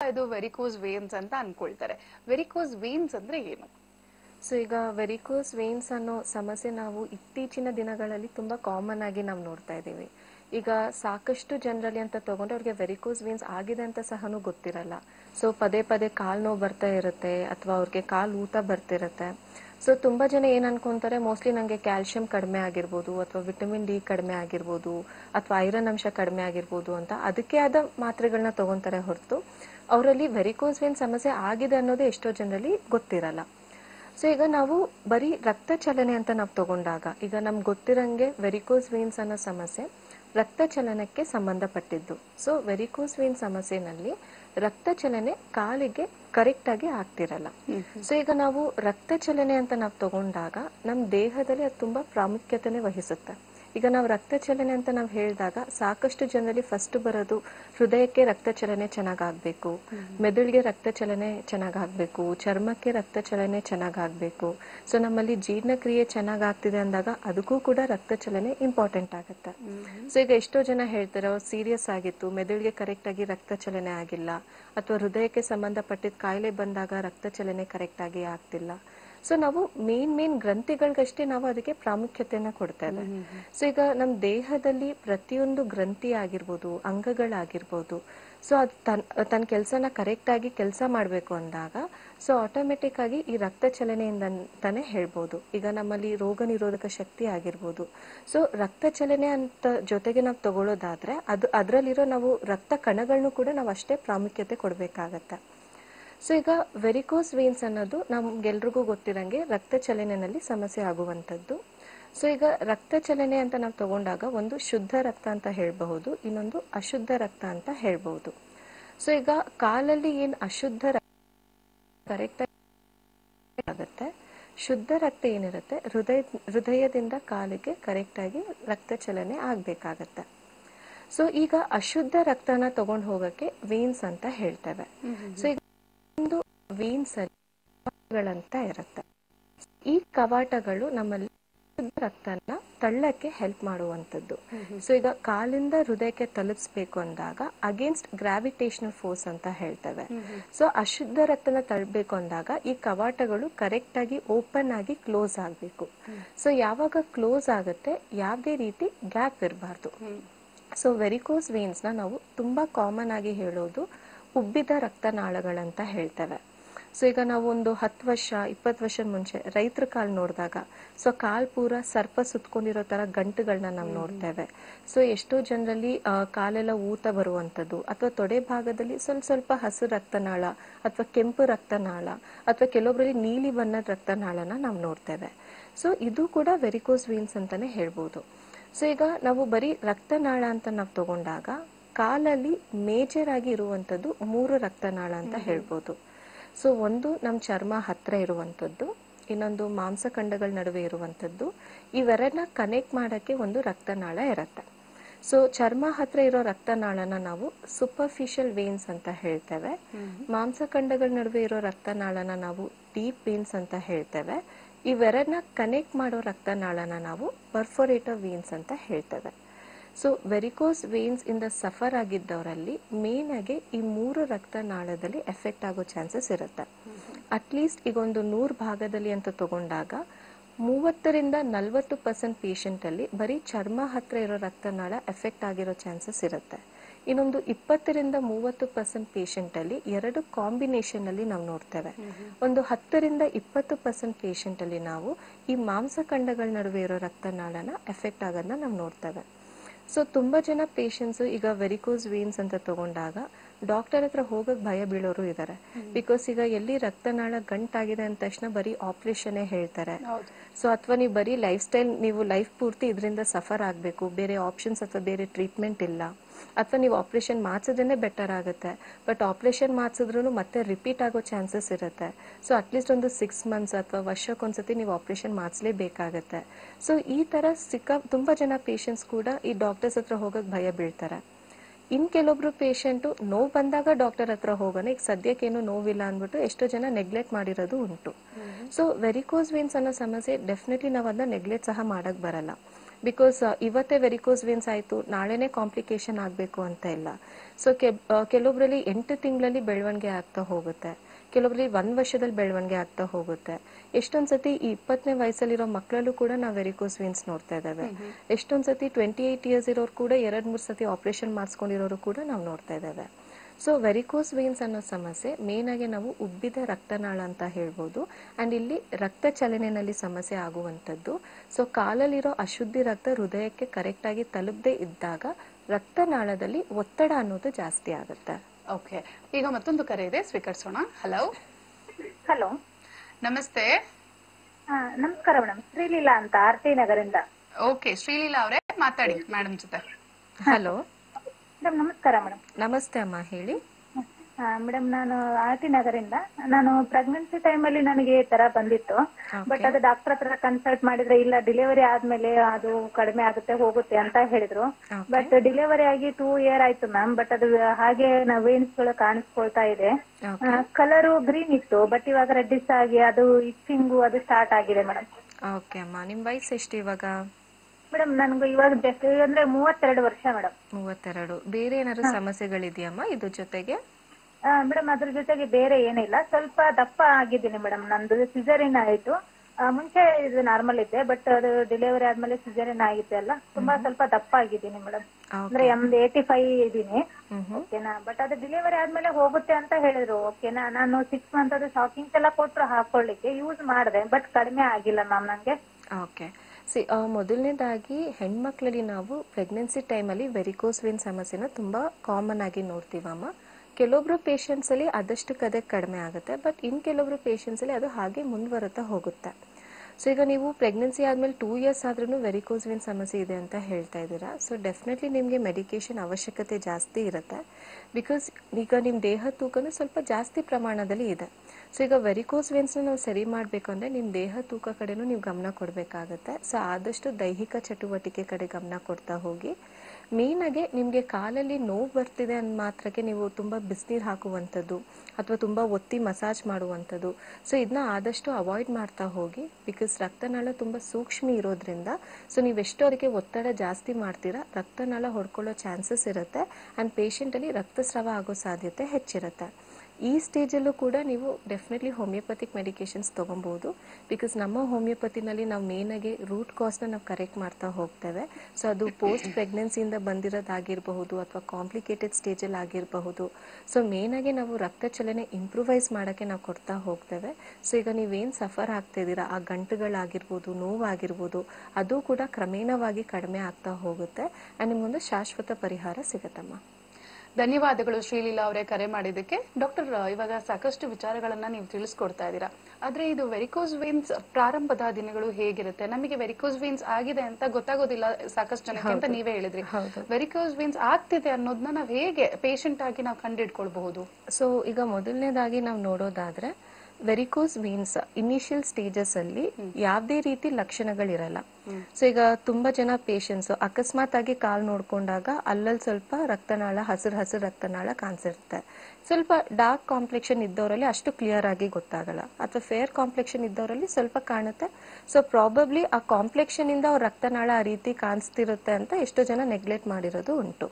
ಇದು varicose veins ಅಂತ ಅನ್ಕೊಳ್ತಾರೆ varicose veins ಅಂದ್ರೆ ಏನು ಸೊ ಈಗ ವೆರಿಕೋಸ್ ವೇನ್ಸ್ ಅನ್ನೋ ಸಮಸ್ಯೆ ನಾವು ಇತ್ತೀಚಿನ ದಿನಗಳಲ್ಲಿ ತುಂಬಾ ಕಾಮನ್ ಆಗಿ ನಾವು ನೋಡ್ತಾ ಇದ್ದೀವಿ ಈಗ ಸಾಕಷ್ಟು ಜನರಲ್ಲಿ ಅಂತ ತಗೊಂಡ್ರೆ ಅವ್ರಿಗೆ ವೆರಿಕೋಸ್ ವೇನ್ಸ್ ಆಗಿದೆ ಅಂತ ಸಹನೂ ಗೊತ್ತಿರಲ್ಲ ಸೊ ಪದೇ ಪದೇ ಕಾಲ್ ನೋವು ಬರ್ತಾ ಇರುತ್ತೆ ಅಥವಾ ಅವ್ರಿಗೆ ಕಾಲ್ ಊತ ಬರ್ತಿರುತ್ತೆ ಸೊ ತುಂಬಾ ಜನ ಏನ್ ಅನ್ಕೊಂತಾರೆ ಮೋಸ್ಟ್ಲಿ ನಂಗೆ ಕ್ಯಾಲ್ಸಿಯಂ ಕಡಿಮೆ ಆಗಿರ್ಬೋದು ಅಥವಾ ವಿಟಮಿನ್ ಡಿ ಕಡಿಮೆ ಆಗಿರ್ಬೋದು ಅಥವಾ ಐರನ್ ಅಂಶ ಕಡಿಮೆ ಆಗಿರ್ಬೋದು ಅಂತ ಅದಕ್ಕೆ ಆದ ಮಾತ್ರೆಗಳನ್ನ ತಗೊಂತಾರೆ ಹೊರತು ಅವರಲ್ಲಿ ವೆರಿಕೋಸ್ ವೇನ್ ಸಮಸ್ಯೆ ಆಗಿದೆ ಅನ್ನೋದೇ ಎಷ್ಟೋ ಜನರಲ್ಲಿ ಗೊತ್ತಿರಲ್ಲ ಸೊ ಈಗ ನಾವು ಬರೀ ರಕ್ತ ಚಲನೆ ಅಂತ ನಾವು ತಗೊಂಡಾಗ ಈಗ ನಮ್ಗೆ ಗೊತ್ತಿರಂಗೆ ವೆರಿಕೋಸ್ ವೇನ್ಸ್ ಅನ್ನೋ ಸಮಸ್ಯೆ ರಕ್ತ ಚಲನಕ್ಕೆ ಸಂಬಂಧಪಟ್ಟಿದ್ದು ಸೊ ವೆರಿಕೋಸ್ ವೇನ್ ಸಮಸ್ಯೆನಲ್ಲಿ ರಕ್ತ ಚಲನೆ ಕಾಲಿಗೆ ಕರೆಕ್ಟ್ ಆಗಿ ಆಗ್ತಿರಲ್ಲ ಸೊ ಈಗ ನಾವು ರಕ್ತ ಚಲನೆ ಅಂತ ನಾವು ತಗೊಂಡಾಗ ನಮ್ಮ ದೇಹದಲ್ಲಿ ಅದು ತುಂಬಾ ಪ್ರಾಮುಖ್ಯತೆನೆ ವಹಿಸುತ್ತೆ ಈಗ ನಾವು ರಕ್ತ ಚಲನೆ ಅಂತ ನಾವು ಹೇಳಿದಾಗ ಸಾಕಷ್ಟು ಜನರಲ್ಲಿ ಫಸ್ಟ್ ಬರೋದು ಹೃದಯಕ್ಕೆ ರಕ್ತ ಚಲನೆ ಚೆನ್ನಾಗಾಗ್ಬೇಕು ಮೆದುಳಿಗೆ ರಕ್ತ ಚಲನೆ ಚೆನ್ನಾಗಾಗ್ಬೇಕು ಚರ್ಮಕ್ಕೆ ರಕ್ತ ಚಲನೆ ಚೆನ್ನಾಗಾಗ್ಬೇಕು ಸೊ ನಮ್ಮಲ್ಲಿ ಜೀರ್ಣಕ್ರಿಯೆ ಚೆನ್ನಾಗಾಗ್ತಿದೆ ಅಂದಾಗ ಅದಕ್ಕೂ ಕೂಡ ರಕ್ತ ಚಲನೆ ಇಂಪಾರ್ಟೆಂಟ್ ಆಗುತ್ತೆ ಸೊ ಈಗ ಎಷ್ಟೋ ಜನ ಹೇಳ್ತಾರೆ ಅವ್ರು ಸೀರಿಯಸ್ ಆಗಿತ್ತು ಮೆದುಳಿಗೆ ಕರೆಕ್ಟ್ ಆಗಿ ರಕ್ತ ಚಲನೆ ಆಗಿಲ್ಲ ಅಥವಾ ಹೃದಯಕ್ಕೆ ಸಂಬಂಧಪಟ್ಟಿದ್ದ ಕಾಯಿಲೆ ಬಂದಾಗ ರಕ್ತ ಚಲನೆ ಕರೆಕ್ಟ್ ಆಗಿ ಆಗ್ತಿಲ್ಲ ಸೊ ನಾವು ಮೇನ್ ಮೇನ್ ಗ್ರಂಥಿಗಳಿಗಷ್ಟೇ ನಾವು ಅದಕ್ಕೆ ಪ್ರಾಮುಖ್ಯತೆಯನ್ನ ಕೊಡ್ತೇವೆ ಸೊ ಈಗ ನಮ್ಮ ದೇಹದಲ್ಲಿ ಪ್ರತಿಯೊಂದು ಗ್ರಂಥಿ ಆಗಿರ್ಬೋದು ಅಂಗಗಳಾಗಿರ್ಬೋದು ಸೊ ಅದು ತನ್ ತನ್ನ ಕೆಲಸನ ಕರೆಕ್ಟ್ ಆಗಿ ಕೆಲಸ ಮಾಡಬೇಕು ಅಂದಾಗ ಸೊ ಆಟೋಮೆಟಿಕ್ ಆಗಿ ಈ ರಕ್ತ ಚಲನೆಯಿಂದ ಅಂತಾನೆ ಹೇಳ್ಬೋದು ಈಗ ನಮ್ಮಲ್ಲಿ ರೋಗ ನಿರೋಧಕ ಶಕ್ತಿ ಆಗಿರ್ಬೋದು ಸೊ ರಕ್ತ ಚಲನೆ ಅಂತ ಜೊತೆಗೆ ನಾವು ತಗೊಳ್ಳೋದಾದ್ರೆ ಅದು ಅದರಲ್ಲಿರೋ ನಾವು ರಕ್ತ ಕಣಗಳನ್ನು ಕೂಡ ನಾವು ಅಷ್ಟೇ ಪ್ರಾಮುಖ್ಯತೆ ಕೊಡಬೇಕಾಗತ್ತೆ ಸೊ ಈಗ ವೆರಿಕೋಸ್ ವೇನ್ಸ್ ಅನ್ನೋದು ನಮ್ಗೆಲ್ರಿಗೂ ಗೊತ್ತಿರಂಗೆ ರಕ್ತ ಚಲನೆಯಲ್ಲಿ ಸಮಸ್ಯೆ ಆಗುವಂಥದ್ದು ಸೊ ಈಗ ರಕ್ತ ಚಲನೆ ಅಂತ ನಾವು ತಗೊಂಡಾಗ ಒಂದು ಶುದ್ಧ ರಕ್ತ ಅಂತ ಹೇಳಬಹುದು ಇನ್ನೊಂದು ಅಶುದ್ಧ ರಕ್ತ ಅಂತ ಹೇಳ್ಬಹುದು ಸೊ ಈಗ ಕಾಲಲ್ಲಿ ಏನ್ ಅಶುದ್ಧ ಕರೆಕ್ಟ್ ಆಗುತ್ತೆ ಶುದ್ಧ ರಕ್ತ ಏನಿರುತ್ತೆ ಹೃದಯ ಹೃದಯದಿಂದ ಕಾಲಿಗೆ ಕರೆಕ್ಟ್ ಆಗಿ ರಕ್ತ ಚಲನೆ ಆಗ್ಬೇಕಾಗತ್ತೆ ಸೊ ಈಗ ಅಶುದ್ಧ ರಕ್ತನ ತಗೊಂಡು ಹೋಗಕ್ಕೆ ವೇನ್ಸ್ ಅಂತ ಹೇಳ್ತೇವೆ ಸೊ ಈಗ ಒಂದು ವೇನ್ಸ್ ಅಲ್ಲಿ ಕವಾಟಗಳಂತ ಇರುತ್ತೆ ಈ ಕವಾಟಗಳು ನಮ್ಮಲ್ಲಿ ಶುದ್ಧ ರಕ್ತನ ತಳ್ಳಕ್ಕೆ ಹೆಲ್ಪ್ ಮಾಡುವಂತದ್ದು ಸೊ ಈಗ ಕಾಲಿಂದ ಹೃದಯಕ್ಕೆ ತಲುಪಿಸ್ಬೇಕು ಅಂದಾಗ ಅಗೇನ್ಸ್ಟ್ ಗ್ರಾವಿಟೇಷನಲ್ ಫೋರ್ಸ್ ಅಂತ ಹೇಳ್ತೇವೆ ಸೊ ಅಶುದ್ಧ ರಕ್ತನ ತಳ್ಳಬೇಕು ಅಂದಾಗ ಈ ಕವಾಟಗಳು ಕರೆಕ್ಟ್ ಆಗಿ ಓಪನ್ ಆಗಿ ಕ್ಲೋಸ್ ಆಗಬೇಕು ಸೊ ಯಾವಾಗ ಕ್ಲೋಸ್ ಆಗುತ್ತೆ ಯಾವುದೇ ರೀತಿ ಗ್ಯಾಪ್ ಇರಬಾರ್ದು ಸೊ ವೆರಿಕೋಸ್ ವೇನ್ಸ್ ನ ನಾವು ತುಂಬಾ ಕಾಮನ್ ಆಗಿ ಹೇಳೋದು ಉಬ್ಬಿದ ರಕ್ತನಾಳಗಳಂತ ಹೇಳ್ತೇವೆ ಸೊ ಈಗ ನಾವು ಒಂದು ಹತ್ತು ವರ್ಷ ಇಪ್ಪತ್ತು ವರ್ಷದ ಮುಂಚೆ ರೈತರ ಕಾಲ್ ನೋಡಿದಾಗ ಸೊ ಕಾಲ್ ಪೂರ ಸರ್ಪ ಸುತ್ಕೊಂಡಿರೋ ತರ ಗಂಟುಗಳನ್ನ ನಾವು ನೋಡ್ತೇವೆ ಸೊ ಎಷ್ಟೋ ಜನರಲ್ಲಿ ಆ, ಕಾಲೆಲ್ಲ ಊತ ಬರುವಂತದ್ದು ಅಥವಾ ತೊಡೆ ಭಾಗದಲ್ಲಿ ಸ್ವಲ್ಪ ಸ್ವಲ್ಪ ಹಸಿರು ರಕ್ತನಾಳ ಅಥವಾ ಕೆಂಪು ರಕ್ತನಾಳ ಅಥವಾ ಕೆಲವೊಬ್ಬರಲ್ಲಿ ನೀಲಿ ಬಣ್ಣದ ರಕ್ತನಾಳನ ನಾವು ನೋಡ್ತೇವೆ ಸೊ ಇದು ಕೂಡ ವೆರಿಕೋಸ್ ವೀನ್ಸ್ ಅಂತಾನೆ ಹೇಳ್ಬೋದು ಸೊ ಈಗ ನಾವು ಬರೀ ರಕ್ತನಾಳ ಅಂತ ನಾವು ತಗೊಂಡಾಗ ಕಾಲಲ್ಲಿ ಮೇಜರ್ ಆಗಿ ಇರುವಂತದ್ದು ಮೂರು ರಕ್ತನಾಳ ಅಂತ ಹೇಳ್ಬೋದು ಸೊ ಒಂದು ನಮ್ಮ ಚರ್ಮ ಹತ್ರ ಇರುವಂತದ್ದು ಇನ್ನೊಂದು ಮಾಂಸಖಂಡಗಳ ನಡುವೆ ಇರುವಂತದ್ದು ಇವೆರಡನ್ನ ಕನೆಕ್ಟ್ ಮಾಡಕ್ಕೆ ಒಂದು ರಕ್ತನಾಳ ಇರುತ್ತೆ ಸೊ ಚರ್ಮ ಹತ್ರ ಇರೋ ರಕ್ತನಾಳನ ನಾವು ಸೂಪರ್ಫಿಷಿಯಲ್ ವೇನ್ಸ್ ಅಂತ ಹೇಳ್ತೇವೆ ಮಾಂಸಖಂಡಗಳ ನಡುವೆ ಇರೋ ರಕ್ತನಾಳನ ನಾವು ಡೀಪ್ ವೇನ್ಸ್ ಅಂತ ಹೇಳ್ತೇವೆ ಇವೆರಡನ್ನ ಕನೆಕ್ಟ್ ಮಾಡೋ ರಕ್ತನಾಳನ ನಾವು ಪರ್ಫೋರೇಟರ್ ವೇನ್ಸ್ ಅಂತ ಹೇಳ್ತೇವೆ ಸೊ ವೆರಿಕೋಸ್ ವೇನ್ಸ್ ಇಂದ ಸಫರ್ ಆಗಿದ್ದವರಲ್ಲಿ ಮೇನ್ ಆಗಿ ಈ ಮೂರು ರಕ್ತನಾಳದಲ್ಲಿ ಎಫೆಕ್ಟ್ ಆಗೋ ಚಾನ್ಸಸ್ ಇರುತ್ತೆ ಅಟ್ಲೀಸ್ಟ್ ಈಗ ಒಂದು ನೂರು ಭಾಗದಲ್ಲಿ ಅಂತ ತಗೊಂಡಾಗ ಮೂವತ್ತರಿಂದ ನಲವತ್ತು ಪರ್ಸೆಂಟ್ ಪೇಷಂಟ್ ಅಲ್ಲಿ ಬರೀ ಚರ್ಮ ಹತ್ರ ಇರೋ ರಕ್ತನಾಳ ಎಫೆಕ್ಟ್ ಆಗಿರೋ ಚಾನ್ಸಸ್ ಇರುತ್ತೆ ಇನ್ನೊಂದು ಇಪ್ಪತ್ತರಿಂದ ಮೂವತ್ತು ಪರ್ಸೆಂಟ್ ಪೇಷಂಟ್ ಅಲ್ಲಿ ಎರಡು ಕಾಂಬಿನೇಷನ್ ಅಲ್ಲಿ ನಾವು ನೋಡ್ತೇವೆ ಒಂದು ಹತ್ತರಿಂದ ಇಪ್ಪತ್ತು ಪರ್ಸೆಂಟ್ ಪೇಷಂಟ್ ಅಲ್ಲಿ ನಾವು ಈ ಮಾಂಸಖಂಡಗಳ ನಡುವೆ ಇರೋ ರಕ್ತನಾಳನ ಎಫೆಕ್ಟ್ ಆಗೋದನ್ನ ನಾವು ನೋಡ್ತೇವೆ ಸೊ ತುಂಬಾ ಜನ ಪೇಷಂಟ್ಸ್ ಈಗ ವೆರಿಕೋಸ್ ವೇನ್ಸ್ ಅಂತ ತಗೊಂಡಾಗ ಡಾಕ್ಟರ್ ಹತ್ರ ಹೋಗಕ್ ಭಯ ಬೀಳೋರು ಇದ್ದಾರೆ ಬಿಕಾಸ್ ಈಗ ಎಲ್ಲಿ ರಕ್ತನಾಳ ಗಂಟಾಗಿದೆ ಅಂದ ತಕ್ಷಣ ಬರೀ ಆಪರೇಷನ್ ಹೇಳ್ತಾರೆ ಸೊ ಅಥವಾ ನೀವು ಬರೀ ಲೈಫ್ ಸ್ಟೈಲ್ ನೀವು ಲೈಫ್ ಪೂರ್ತಿ ಇದರಿಂದ ಸಫರ್ ಆಗಬೇಕು ಬೇರೆ ಆಪ್ಷನ್ಸ್ ಅಥವಾ ಬೇರೆ ಟ್ರೀಟ್ಮೆಂಟ್ ಇಲ್ಲ ಅಥವಾ ನೀವು ಆಪರೇಷನ್ ಮಾಡಿಸಿದ್ರೇನೆ ಬೆಟರ್ ಆಗುತ್ತೆ ಬಟ್ ಆಪರೇಷನ್ ಮಾಡಿಸಿದ್ರು ಮತ್ತೆ ರಿಪೀಟ್ ಆಗೋ ಚಾನ್ಸಸ್ ಇರುತ್ತೆ ಸೊ ಅಟ್ಲೀಸ್ಟ್ ಒಂದು ಸಿಕ್ಸ್ ಮಂತ್ಸ್ ಅಥವಾ ವರ್ಷಕ್ಕೊಂದ್ಸತಿ ನೀವು ಆಪರೇಷನ್ ಮಾಡಿಸ್ಲೇಬೇಕಾಗತ್ತೆ ಸೊ ಈ ತರ ಸಿಕ್ಕ ತುಂಬಾ ಜನ ಪೇಷಂಟ್ಸ್ ಕೂಡ ಈ ಡಾಕ್ಟರ್ಸ್ ಹತ್ರ ಹೋಗಕ್ ಭಯ ಬೀಳ್ತಾರೆ ಇನ್ ಕೆಲವೊಬ್ರು ಪೇಷಂಟು ನೋವು ಬಂದಾಗ ಡಾಕ್ಟರ್ ಹತ್ರ ಹೋಗೋಣ ಈಗ ಸದ್ಯಕ್ಕೇನು ನೋವಿಲ್ಲ ಅಂದ್ಬಿಟ್ಟು ಎಷ್ಟೋ ಜನ ನೆಗ್ಲೆಕ್ಟ್ ಮಾಡಿರೋದು ಉಂಟು ಸೊ ವೆರಿಕೋಸ್ ವೇನ್ಸ್ ಅನ್ನೋ ಸಮಸ್ಯೆ ಡೆಫಿನೆಟ್ಲಿ ನಾವು ಅದನ್ನ ನೆಗ್ಲೆಕ್ಟ್ ಸಹ ಮಾಡಕ್ ಬರಲ್ಲ ಬಿಕಾಸ್ ಇವತ್ತೇ ವೆರಿಕೋಸ್ ವೇನ್ಸ್ ಆಯ್ತು ನಾಳೆನೆ ಕಾಂಪ್ಲಿಕೇಶನ್ ಆಗಬೇಕು ಅಂತ ಇಲ್ಲ ಸೊ ಕೆಲವೊಬ್ಬರಲ್ಲಿ ಎಂಟು ತಿಂಗಳಲ್ಲಿ ಬೆಳವಣಿಗೆ ಆಗ್ತಾ ಹೋಗುತ್ತೆ ಕೆಲವೊಬ್ಬರಲ್ಲಿ ಒಂದ್ ವರ್ಷದಲ್ಲಿ ಬೆಳವಣಿಗೆ ಆಗ್ತಾ ಹೋಗುತ್ತೆ ಎಷ್ಟೊಂದ್ ಸತಿ ಈ ಇಪ್ಪತ್ತನೇ ವಯಸ್ಸಲ್ಲಿರೋ ಮಕ್ಕಳಲ್ಲೂ ಕೂಡ ನಾವು ವೆರಿಕೋಸ್ ವೇನ್ಸ್ ನೋಡ್ತಾ ಇದ್ದೇವೆ ಎಷ್ಟೊಂದ್ ಸತಿ ಟ್ವೆಂಟಿ ಏಟ್ ಇಯರ್ಸ್ ಇರೋರು ಕೂಡ ಎರಡ್ ಮೂರ್ ಸತಿ ಆಪರೇಷನ್ ಮಾಡಿಸ್ಕೊಂಡಿರೋರು ಕೂಡ ನಾವು ನೋಡ್ತಾ ಇದ್ದೇವೆ ಸೊ ವೆರಿಕೋಸ್ ವೇನ್ಸ್ ಅನ್ನೋ ಸಮಸ್ಯೆ ಮೇನ್ ಆಗಿ ನಾವು ಉಬ್ಬಿದ ರಕ್ತನಾಳ ಅಂತ ಹೇಳ್ಬೋದು ಅಂಡ್ ಇಲ್ಲಿ ರಕ್ತ ಚಲನೆಯಲ್ಲಿ ಸಮಸ್ಯೆ ಆಗುವಂಥದ್ದು ಸೊ ಕಾಲಲ್ಲಿರೋ ಅಶುದ್ಧಿ ರಕ್ತ ಹೃದಯಕ್ಕೆ ಕರೆಕ್ಟ್ ಆಗಿ ತಲುಪದೇ ಇದ್ದಾಗ ರಕ್ತನಾಳದಲ್ಲಿ ಒತ್ತಡ ಅನ್ನೋದು ಜಾಸ್ತಿ ಆಗುತ್ತೆ ಓಕೆ ಈಗ ಮತ್ತೊಂದು ಕರೆ ಇದೆ ಸ್ವೀಕರಿಸೋಣ ಹಲೋ ಹಲೋ ನಮಸ್ತೆ ಹಾ ನಮಸ್ಕಾರ ಮೇಡಮ್ ಶ್ರೀಲೀಲಾ ಅಂತ ಆರ್ ಟಿ ನಗರಿಂದ ಓಕೆ ಶ್ರೀಲೀಲಾ ಅವರೇ ಮಾತಾಡಿ ಮೇಡಮ್ ಜೊತೆ ಹಲೋ ಮೇಡಮ್ ನಮಸ್ಕಾರ ಮೇಡಮ್ ನಮಸ್ತೆ ಅಮ್ಮ ಹೇಳಿ ಮೇಡಮ್ ನಾನು ಆರ್ ಟಿ ನಗರಿಂದ ನಾನು ಪ್ರೆಗ್ನೆನ್ಸಿ ಟೈಮಲ್ಲಿ ನನಗೆ ಈ ತರ ಬಂದಿತ್ತು ಬಟ್ ಅದು ಡಾಕ್ಟರ್ ಹತ್ರ ಕನ್ಸಲ್ಟ್ ಮಾಡಿದ್ರೆ ಇಲ್ಲ ಡಿಲಿವರಿ ಆದ್ಮೇಲೆ ಅದು ಕಡಿಮೆ ಆಗುತ್ತೆ ಹೋಗುತ್ತೆ ಅಂತ ಹೇಳಿದ್ರು ಬಟ್ ಡಿಲಿವರಿ ಆಗಿ ಟೂ ಇಯರ್ ಆಯ್ತು ಮ್ಯಾಮ್ ಬಟ್ ಅದು ಹಾಗೆ ವೇನ್ಸ್ ಗಳು ಕಾಣಿಸ್ಕೊಳ್ತಾ ಇದೆ ಕಲರು ಗ್ರೀನ್ ಇತ್ತು ಬಟ್ ಇವಾಗ ರೆಡ್ಡಿಸ್ ಆಗಿ ಅದು ಇಚ್ಚಿಂಗು ಅದು ಸ್ಟಾರ್ಟ್ ಆಗಿದೆ ಮೇಡಮ್ ಓಕೆ ಅಮ್ಮ ನಿಮ್ ವಯಸ್ಸು ಎಷ್ಟು ಇವಾಗ ಮೇಡಮ್ ನನ್ಗೆ ಇವಾಗ ಜಸ್ಟ್ ಅಂದ್ರೆ ಮೂವತ್ತೆರಡು ವರ್ಷ ಮೇಡಮ್ ಮೂವತ್ತೆರಡು ಬೇರೆ ಏನಾದ್ರು ಸಮಸ್ಯೆಗಳಿದೆಯಮ್ಮ ಇದ್ರ ಜೊತೆಗೆ ಮೇಡಮ್ ಅದ್ರ ಜೊತೆಗೆ ಬೇರೆ ಏನಿಲ್ಲ ಸ್ವಲ್ಪ ದಪ್ಪ ಆಗಿದ್ದೀನಿ ಮೇಡಮ್ ನಂದು ಸಿಸರಿನ್ ಆಯ್ತು ಆ, ಮುಂಚೆ ಇದು ನಾರ್ಮಲ್ ಇದ್ದೆ ಬಟ್ ಅದು ಡೆಲಿವರಿ ಆದ್ಮೇಲೆ ಸಿಸರಿನ್ ಆಗಿತ್ತೆ ಅಲ್ಲ ತುಂಬಾ ಸ್ವಲ್ಪ ದಪ್ಪ ಆಗಿದ್ದೀನಿ ಮೇಡಮ್ ಅಂದ್ರೆ ಎಮ್ದು ಏಟಿ ಫೈವ್ ಇದ್ದೀನಿ ಓಕೆನಾ ಬಟ್ ಅದು ಡೆಲಿವರಿ ಆದ್ಮೇಲೆ ಹೋಗುತ್ತೆ ಅಂತ ಹೇಳಿದ್ರು ಓಕೆನಾ ನಾನು ಸಿಕ್ಸ್ ಮಂತ್ ಅದು ಶಾಕಿಂಗ್ಸ್ ಎಲ್ಲ ಕೊಟ್ರು ಹಾಕೊಳ್ಳಿಕ್ಕೆ ಯೂಸ್ ಮಾಡಿದೆ ಬಟ್ ಕಡಿಮೆ ಆಗಿಲ್ಲ ಮ್ಯಾಮ್ ನಂಗೆ ಓಕೆ ಸಿ ಮೊದಲನೇದಾಗಿ ಹೆಣ್ಮಕ್ಳಲ್ಲಿ ನಾವು ಪ್ರೆಗ್ನೆನ್ಸಿ ಟೈಮಲ್ಲಿ ವೆರಿಕೋಸ್ ವೇನ್ ಸಮಸ್ಯೆನ ತುಂಬಾ ಕಾಮನ್ ಆಗಿ ನೋಡ್ತೀವಮ್ಮ ಕೆಲವೊಬ್ರು ಪೇಷಂಟ್ಸ್ ಅಲ್ಲಿ ಆದಷ್ಟು ಕದೆ ಕಡಿಮೆ ಆಗುತ್ತೆ ಬಟ್ ಇನ್ ಕೆಲವೊಬ್ರು ಪೇಷಂಟ್ಸ್ ಅಲ್ಲಿ ಅದು ಹಾಗೆ ಮುಂದುವರುತ್ತಾ ಹೋಗುತ್ತೆ ಸೊ ಈಗ ನೀವು ಪ್ರೆಗ್ನೆನ್ಸಿ ಆದ್ಮೇಲೆ ಟೂ ಇಯರ್ಸ್ ಆದ್ರೂ ವೆರಿಕೋಸ್ ವೇನ್ ಸಮಸ್ಯೆ ಇದೆ ಅಂತ ಹೇಳ್ತಾ ಇದ್ದೀರಾ ಸೊ ಡೆಫಿನೆಟ್ಲಿ ನಿಮಗೆ ಮೆಡಿಕೇಶನ್ ಅವಶ್ಯಕತೆ ಜಾಸ್ತಿ ಇರುತ್ತೆ ಬಿಕಾಸ್ ಈಗ ನಿಮ್ಮ ದೇಹ ತೂಕನೂ ಸ್ವಲ್ಪ ಜಾಸ್ತಿ ಪ್ರಮಾಣದಲ್ಲಿ ಇದೆ ಸೊ ಈಗ ವೆರಿಕೋಸ್ ವೇನ್ಸ್ನ ನಾವು ಸರಿ ಮಾಡಬೇಕು ಅಂದರೆ ನಿಮ್ಮ ದೇಹ ತೂಕ ಕಡೆನೂ ನೀವು ಗಮನ ಕೊಡಬೇಕಾಗತ್ತೆ ಸೊ ಆದಷ್ಟು ದೈಹಿಕ ಚಟುವಟಿಕೆ ಕಡೆ ಗಮನ ಕೊಡ್ತಾ ಹೋಗಿ ಮೇಯ್ನಾಗೆ ನಿಮಗೆ ಕಾಲಲ್ಲಿ ನೋವು ಬರ್ತಿದೆ ಅಂದ ಮಾತ್ರಕ್ಕೆ ನೀವು ತುಂಬ ಬಿಸಿನೀರು ಹಾಕುವಂಥದ್ದು ಅಥವಾ ತುಂಬ ಒತ್ತಿ ಮಸಾಜ್ ಮಾಡುವಂಥದ್ದು ಸೊ ಇದನ್ನ ಆದಷ್ಟು ಅವಾಯ್ಡ್ ಮಾಡ್ತಾ ಹೋಗಿ ಬಿಕಾಸ್ ರಕ್ತನಾಳ ತುಂಬ ಸೂಕ್ಷ್ಮ ಇರೋದ್ರಿಂದ ಸೊ ನೀವೆಷ್ಟು ಅದಕ್ಕೆ ಒತ್ತಡ ಜಾಸ್ತಿ ಮಾಡ್ತೀರಾ ರಕ್ತನಾಳ ಹೊಡ್ಕೊಳ್ಳೋ ಚಾನ್ಸಸ್ ಇರುತ್ತೆ ಆ್ಯಂಡ್ ಪೇಷಂಟಲ್ಲಿ ರಕ್ತಸ್ರಾವ ಆಗೋ ಸಾಧ್ಯತೆ ಹೆಚ್ಚಿರುತ್ತೆ ಈ ಸ್ಟೇಜಲ್ಲೂ ಕೂಡ ನೀವು ಡೆಫಿನೆಟ್ಲಿ ಹೋಮಿಯೋಪತಿಕ್ ಮೆಡಿಕೇಶನ್ಸ್ ತೊಗೊಬೋದು ಬಿಕಾಸ್ ನಮ್ಮ ಹೋಮಿಯೋಪತಿನಲ್ಲಿ ನಾವು ಮೇನಾಗಿ ರೂಟ್ ಕಾಸ್ನ ನಾವು ಕರೆಕ್ಟ್ ಮಾಡ್ತಾ ಹೋಗ್ತೇವೆ ಸೊ ಅದು ಪೋಸ್ಟ್ ಪ್ರೆಗ್ನೆನ್ಸಿಯಿಂದ ಬಂದಿರೋದಾಗಿರಬಹುದು ಅಥವಾ ಕಾಂಪ್ಲಿಕೇಟೆಡ್ ಸ್ಟೇಜಲ್ಲಿ ಆಗಿರಬಹುದು ಸೊ ಮೇನಾಗಿ ನಾವು ರಕ್ತ ಚಲನೆ ಇಂಪ್ರೂವೈಸ್ ಮಾಡೋಕ್ಕೆ ನಾವು ಕೊಡ್ತಾ ಹೋಗ್ತೇವೆ ಸೊ ಈಗ ನೀವೇನು ಸಫರ್ ಆಗ್ತಿದ್ದೀರಾ ಆ ಗಂಟುಗಳಾಗಿರ್ಬೋದು ನೋವಾಗಿರ್ಬೋದು ಅದು ಕೂಡ ಕ್ರಮೇಣವಾಗಿ ಕಡಿಮೆ ಆಗ್ತಾ ಹೋಗುತ್ತೆ ಆ್ಯಂಡ್ ನಿಮ್ಗೊಂದು ಶಾಶ್ವತ ಪರಿಹಾರ ಸಿಗುತ್ತಮ್ಮ ಧನ್ಯವಾದಗಳು ಶ್ರೀಲೀಲಾ ಅವರೇ ಕರೆ ಮಾಡಿದ್ದಕ್ಕೆ ಡಾಕ್ಟರ್ ಇವಾಗ ಸಾಕಷ್ಟು ವಿಚಾರಗಳನ್ನ ನೀವು ತಿಳಿಸ್ಕೊಡ್ತಾ ಇದ್ದೀರಾ ಆದ್ರೆ ಇದು ವೆರಿಕೋಸ್ ವೇನ್ಸ್ ಪ್ರಾರಂಭದ ದಿನಗಳು ಹೇಗಿರುತ್ತೆ ನಮಗೆ ವೆರಿಕೋಸ್ ವೇನ್ಸ್ ಆಗಿದೆ ಅಂತ ಗೊತ್ತಾಗೋದಿಲ್ಲ ಸಾಕಷ್ಟು ಜನಕ್ಕೆ ಅಂತ ನೀವೇ ಹೇಳಿದ್ರಿ ವೆರಿಕೋಸ್ ವೇನ್ಸ್ ಆಗ್ತಿದೆ ಅನ್ನೋದನ್ನ ನಾವು ಹೇಗೆ ಪೇಷಂಟ್ ಆಗಿ ನಾವು ಕಂಡಿಡ್ಕೊಳ್ಬಹುದು ಸೊ ಈಗ ಮೊದಲನೇದಾಗಿ ನಾವು ನೋಡೋದಾದ್ರೆ ವೆರಿಕೋಸ್ ವೀನ್ಸ್ ಇನಿಷಿಯಲ್ ಸ್ಟೇಜಸ್ ಅಲ್ಲಿ ಯಾವುದೇ ರೀತಿ ಲಕ್ಷಣಗಳಿರಲ್ಲ ಸೊ ಈಗ ತುಂಬಾ ಜನ ಪೇಷಂಟ್ಸ್ ಅಕಸ್ಮಾತ್ ಆಗಿ ಕಾಲ್ ನೋಡ್ಕೊಂಡಾಗ ಅಲ್ಲಲ್ಲಿ ಸ್ವಲ್ಪ ರಕ್ತನಾಳ ಹಸಿರು ಹಸಿರು ರಕ್ತನಾಳ ಕಾಣಿಸಿರುತ್ತೆ ಸ್ವಲ್ಪ ಡಾರ್ಕ್ ಕಾಂಪ್ಲೆಕ್ಷನ್ ಇದ್ದವರಲ್ಲಿ ಅಷ್ಟು ಕ್ಲಿಯರ್ ಆಗಿ ಗೊತ್ತಾಗಲ್ಲ ಅಥವಾ ಫೇರ್ ಕಾಂಪ್ಲೆಕ್ಷನ್ ಇದ್ದವರಲ್ಲಿ ಸ್ವಲ್ಪ ಕಾಣುತ್ತೆ ಸೊ ಪ್ರಾಬಬ್ಲಿ ಆ ಕಾಂಪ್ಲೆಕ್ಷನ್ ಇಂದ ಅವ್ರ ರಕ್ತನಾಳ ಆ ರೀತಿ ಕಾಣಿಸ್ತಿರುತ್ತೆ ಅಂತ ಎಷ್ಟೋ ಜನ ನೆಗ್ಲೆಕ್ಟ್ ಮಾಡಿರೋದು ಉಂಟು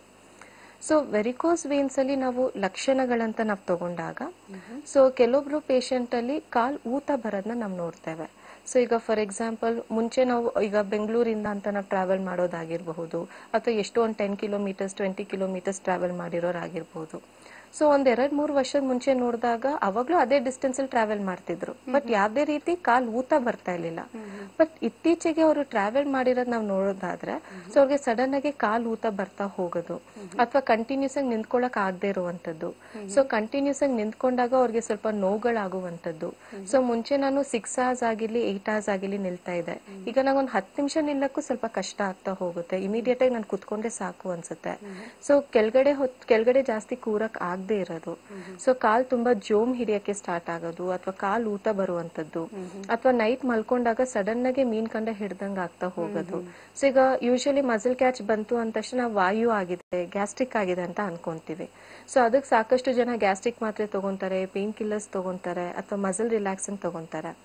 ಸೊ ವೆರಿಕೋಸ್ ವೇನ್ಸ್ ಅಲ್ಲಿ ನಾವು ಲಕ್ಷಣಗಳಂತ ನಾವು ತಗೊಂಡಾಗ ಸೊ ಕೆಲವೊಬ್ರು ಪೇಷಂಟ್ ಅಲ್ಲಿ ಕಾಲ್ ಊತ ಬರೋದನ್ನ ನಾವು ನೋಡ್ತೇವೆ ಸೊ ಈಗ ಫಾರ್ ಎಕ್ಸಾಂಪಲ್ ಮುಂಚೆ ನಾವು ಈಗ ಬೆಂಗಳೂರಿಂದ ಅಂತ ನಾವು ಟ್ರಾವೆಲ್ ಮಾಡೋದಾಗಿರಬಹುದು ಅಥವಾ ಎಷ್ಟೋ ಒಂದು ten kilometres twenty kilometres travel ಮಾಡಿರೋರಾಗಿರ್ಬೋದು ಸೊ ಒಂದ್ ಎರಡ್ ಮೂರು ವರ್ಷದ ಮುಂಚೆ ನೋಡಿದಾಗ ಅವಾಗ್ಲೂ ಅದೇ ಡಿಸ್ಟೆನ್ಸ್ ಅಲ್ಲಿ ಟ್ರಾವೆಲ್ ಮಾಡ್ತಿದ್ರು ಬಟ್ ಯಾವ್ದೇ ರೀತಿ ಕಾಲ್ ಊತ ಬರ್ತಾ ಇರ್ಲಿಲ್ಲ ಬಟ್ ಇತ್ತೀಚೆಗೆ ಅವರು ಟ್ರಾವೆಲ್ ಮಾಡಿರೋದ್ ನಾವು ನೋಡೋದಾದ್ರೆ ಸೊ ಅವ್ರಿಗೆ ಸಡನ್ ಆಗಿ ಕಾಲ್ ಊತ ಬರ್ತಾ ಹೋಗೋದು ಅಥವಾ ಕಂಟಿನ್ಯೂಸ್ ಆಗಿ ನಿಂತ್ಕೊಳಕ್ ಆಗದೆ ಇರುವಂತದ್ದು ಸೊ ಕಂಟಿನ್ಯೂಸ್ ಆಗಿ ನಿಂತ್ಕೊಂಡಾಗ ಅವ್ರಿಗೆ ಸ್ವಲ್ಪ ನೋವುಗಳಾಗುವಂತದ್ದು ಸೊ ಮುಂಚೆ ನಾನು ಸಿಕ್ಸ್ ಅವರ್ಸ್ ಆಗಿರ್ಲಿ ಏಟ್ ಅವರ್ಸ್ ಆಗಿರ್ಲಿ ನಿಲ್ತಾ ಇದೆ ಈಗ ನಂಗೊಂದು ಹತ್ತು ನಿಮಿಷ ನಿಲ್ಲಕ್ಕೂ ಸ್ವಲ್ಪ ಕಷ್ಟ ಆಗ್ತಾ ಹೋಗುತ್ತೆ ಇಮಿಡಿಯೇಟ್ ಆಗಿ ನಾನು ಕುತ್ಕೊಂಡ್ರೆ ಸಾಕು ಅನ್ಸುತ್ತೆ ಸೊ ಕೆಳಗಡೆ ಹೊತ್ ಕೆಳಗಡೆ ಜಾಸ್ತಿ ಕೂರಕ್ ಆಗದೆ ಇರೋದು ಸೊ ಕಾಲ್ ತುಂಬಾ ಜೋಮ್ ಹಿಡಿಯಕ್ಕೆ ಸ್ಟಾರ್ಟ್ ಆಗೋದು ಅಥವಾ ಕಾಲ್ ಊತ ಬರುವಂತದ್ದು ಅಥವಾ ನೈಟ್ ಮಲ್ಕೊಂಡಾಗ ಸಡನ್ ಆಗಿ ಮೀನ್ ಕಂಡ ಹಿಡ್ದಂಗ ಆಗ್ತಾ ಹೋಗೋದು ಸೊ ಈಗ ಯೂಶಲಿ ಮಸಲ್ ಕ್ಯಾಚ್ ಬಂತು ಅಂದ ತಕ್ಷಣ ವಾಯು ಆಗಿದೆ ಗ್ಯಾಸ್ಟ್ರಿಕ್ ಆಗಿದೆ ಅಂತ ಅನ್ಕೊಂತೀವಿ ಸೊ ಅದಕ್ಕೆ ಸಾಕಷ್ಟು ಜನ ಗ್ಯಾಸ್ಟ್ರಿಕ್ ಮಾತ್ರೆ ತಗೊಂತಾರೆ ಪೇನ್ ಕಿಲ್ಲರ್ಸ್ ತಗೊಂತಾರೆ ಅಥವಾ ಮಸಲ್ ರಿಲ್ಯಾಕ್ಸನ್ ತಗೊಂತಾರೆ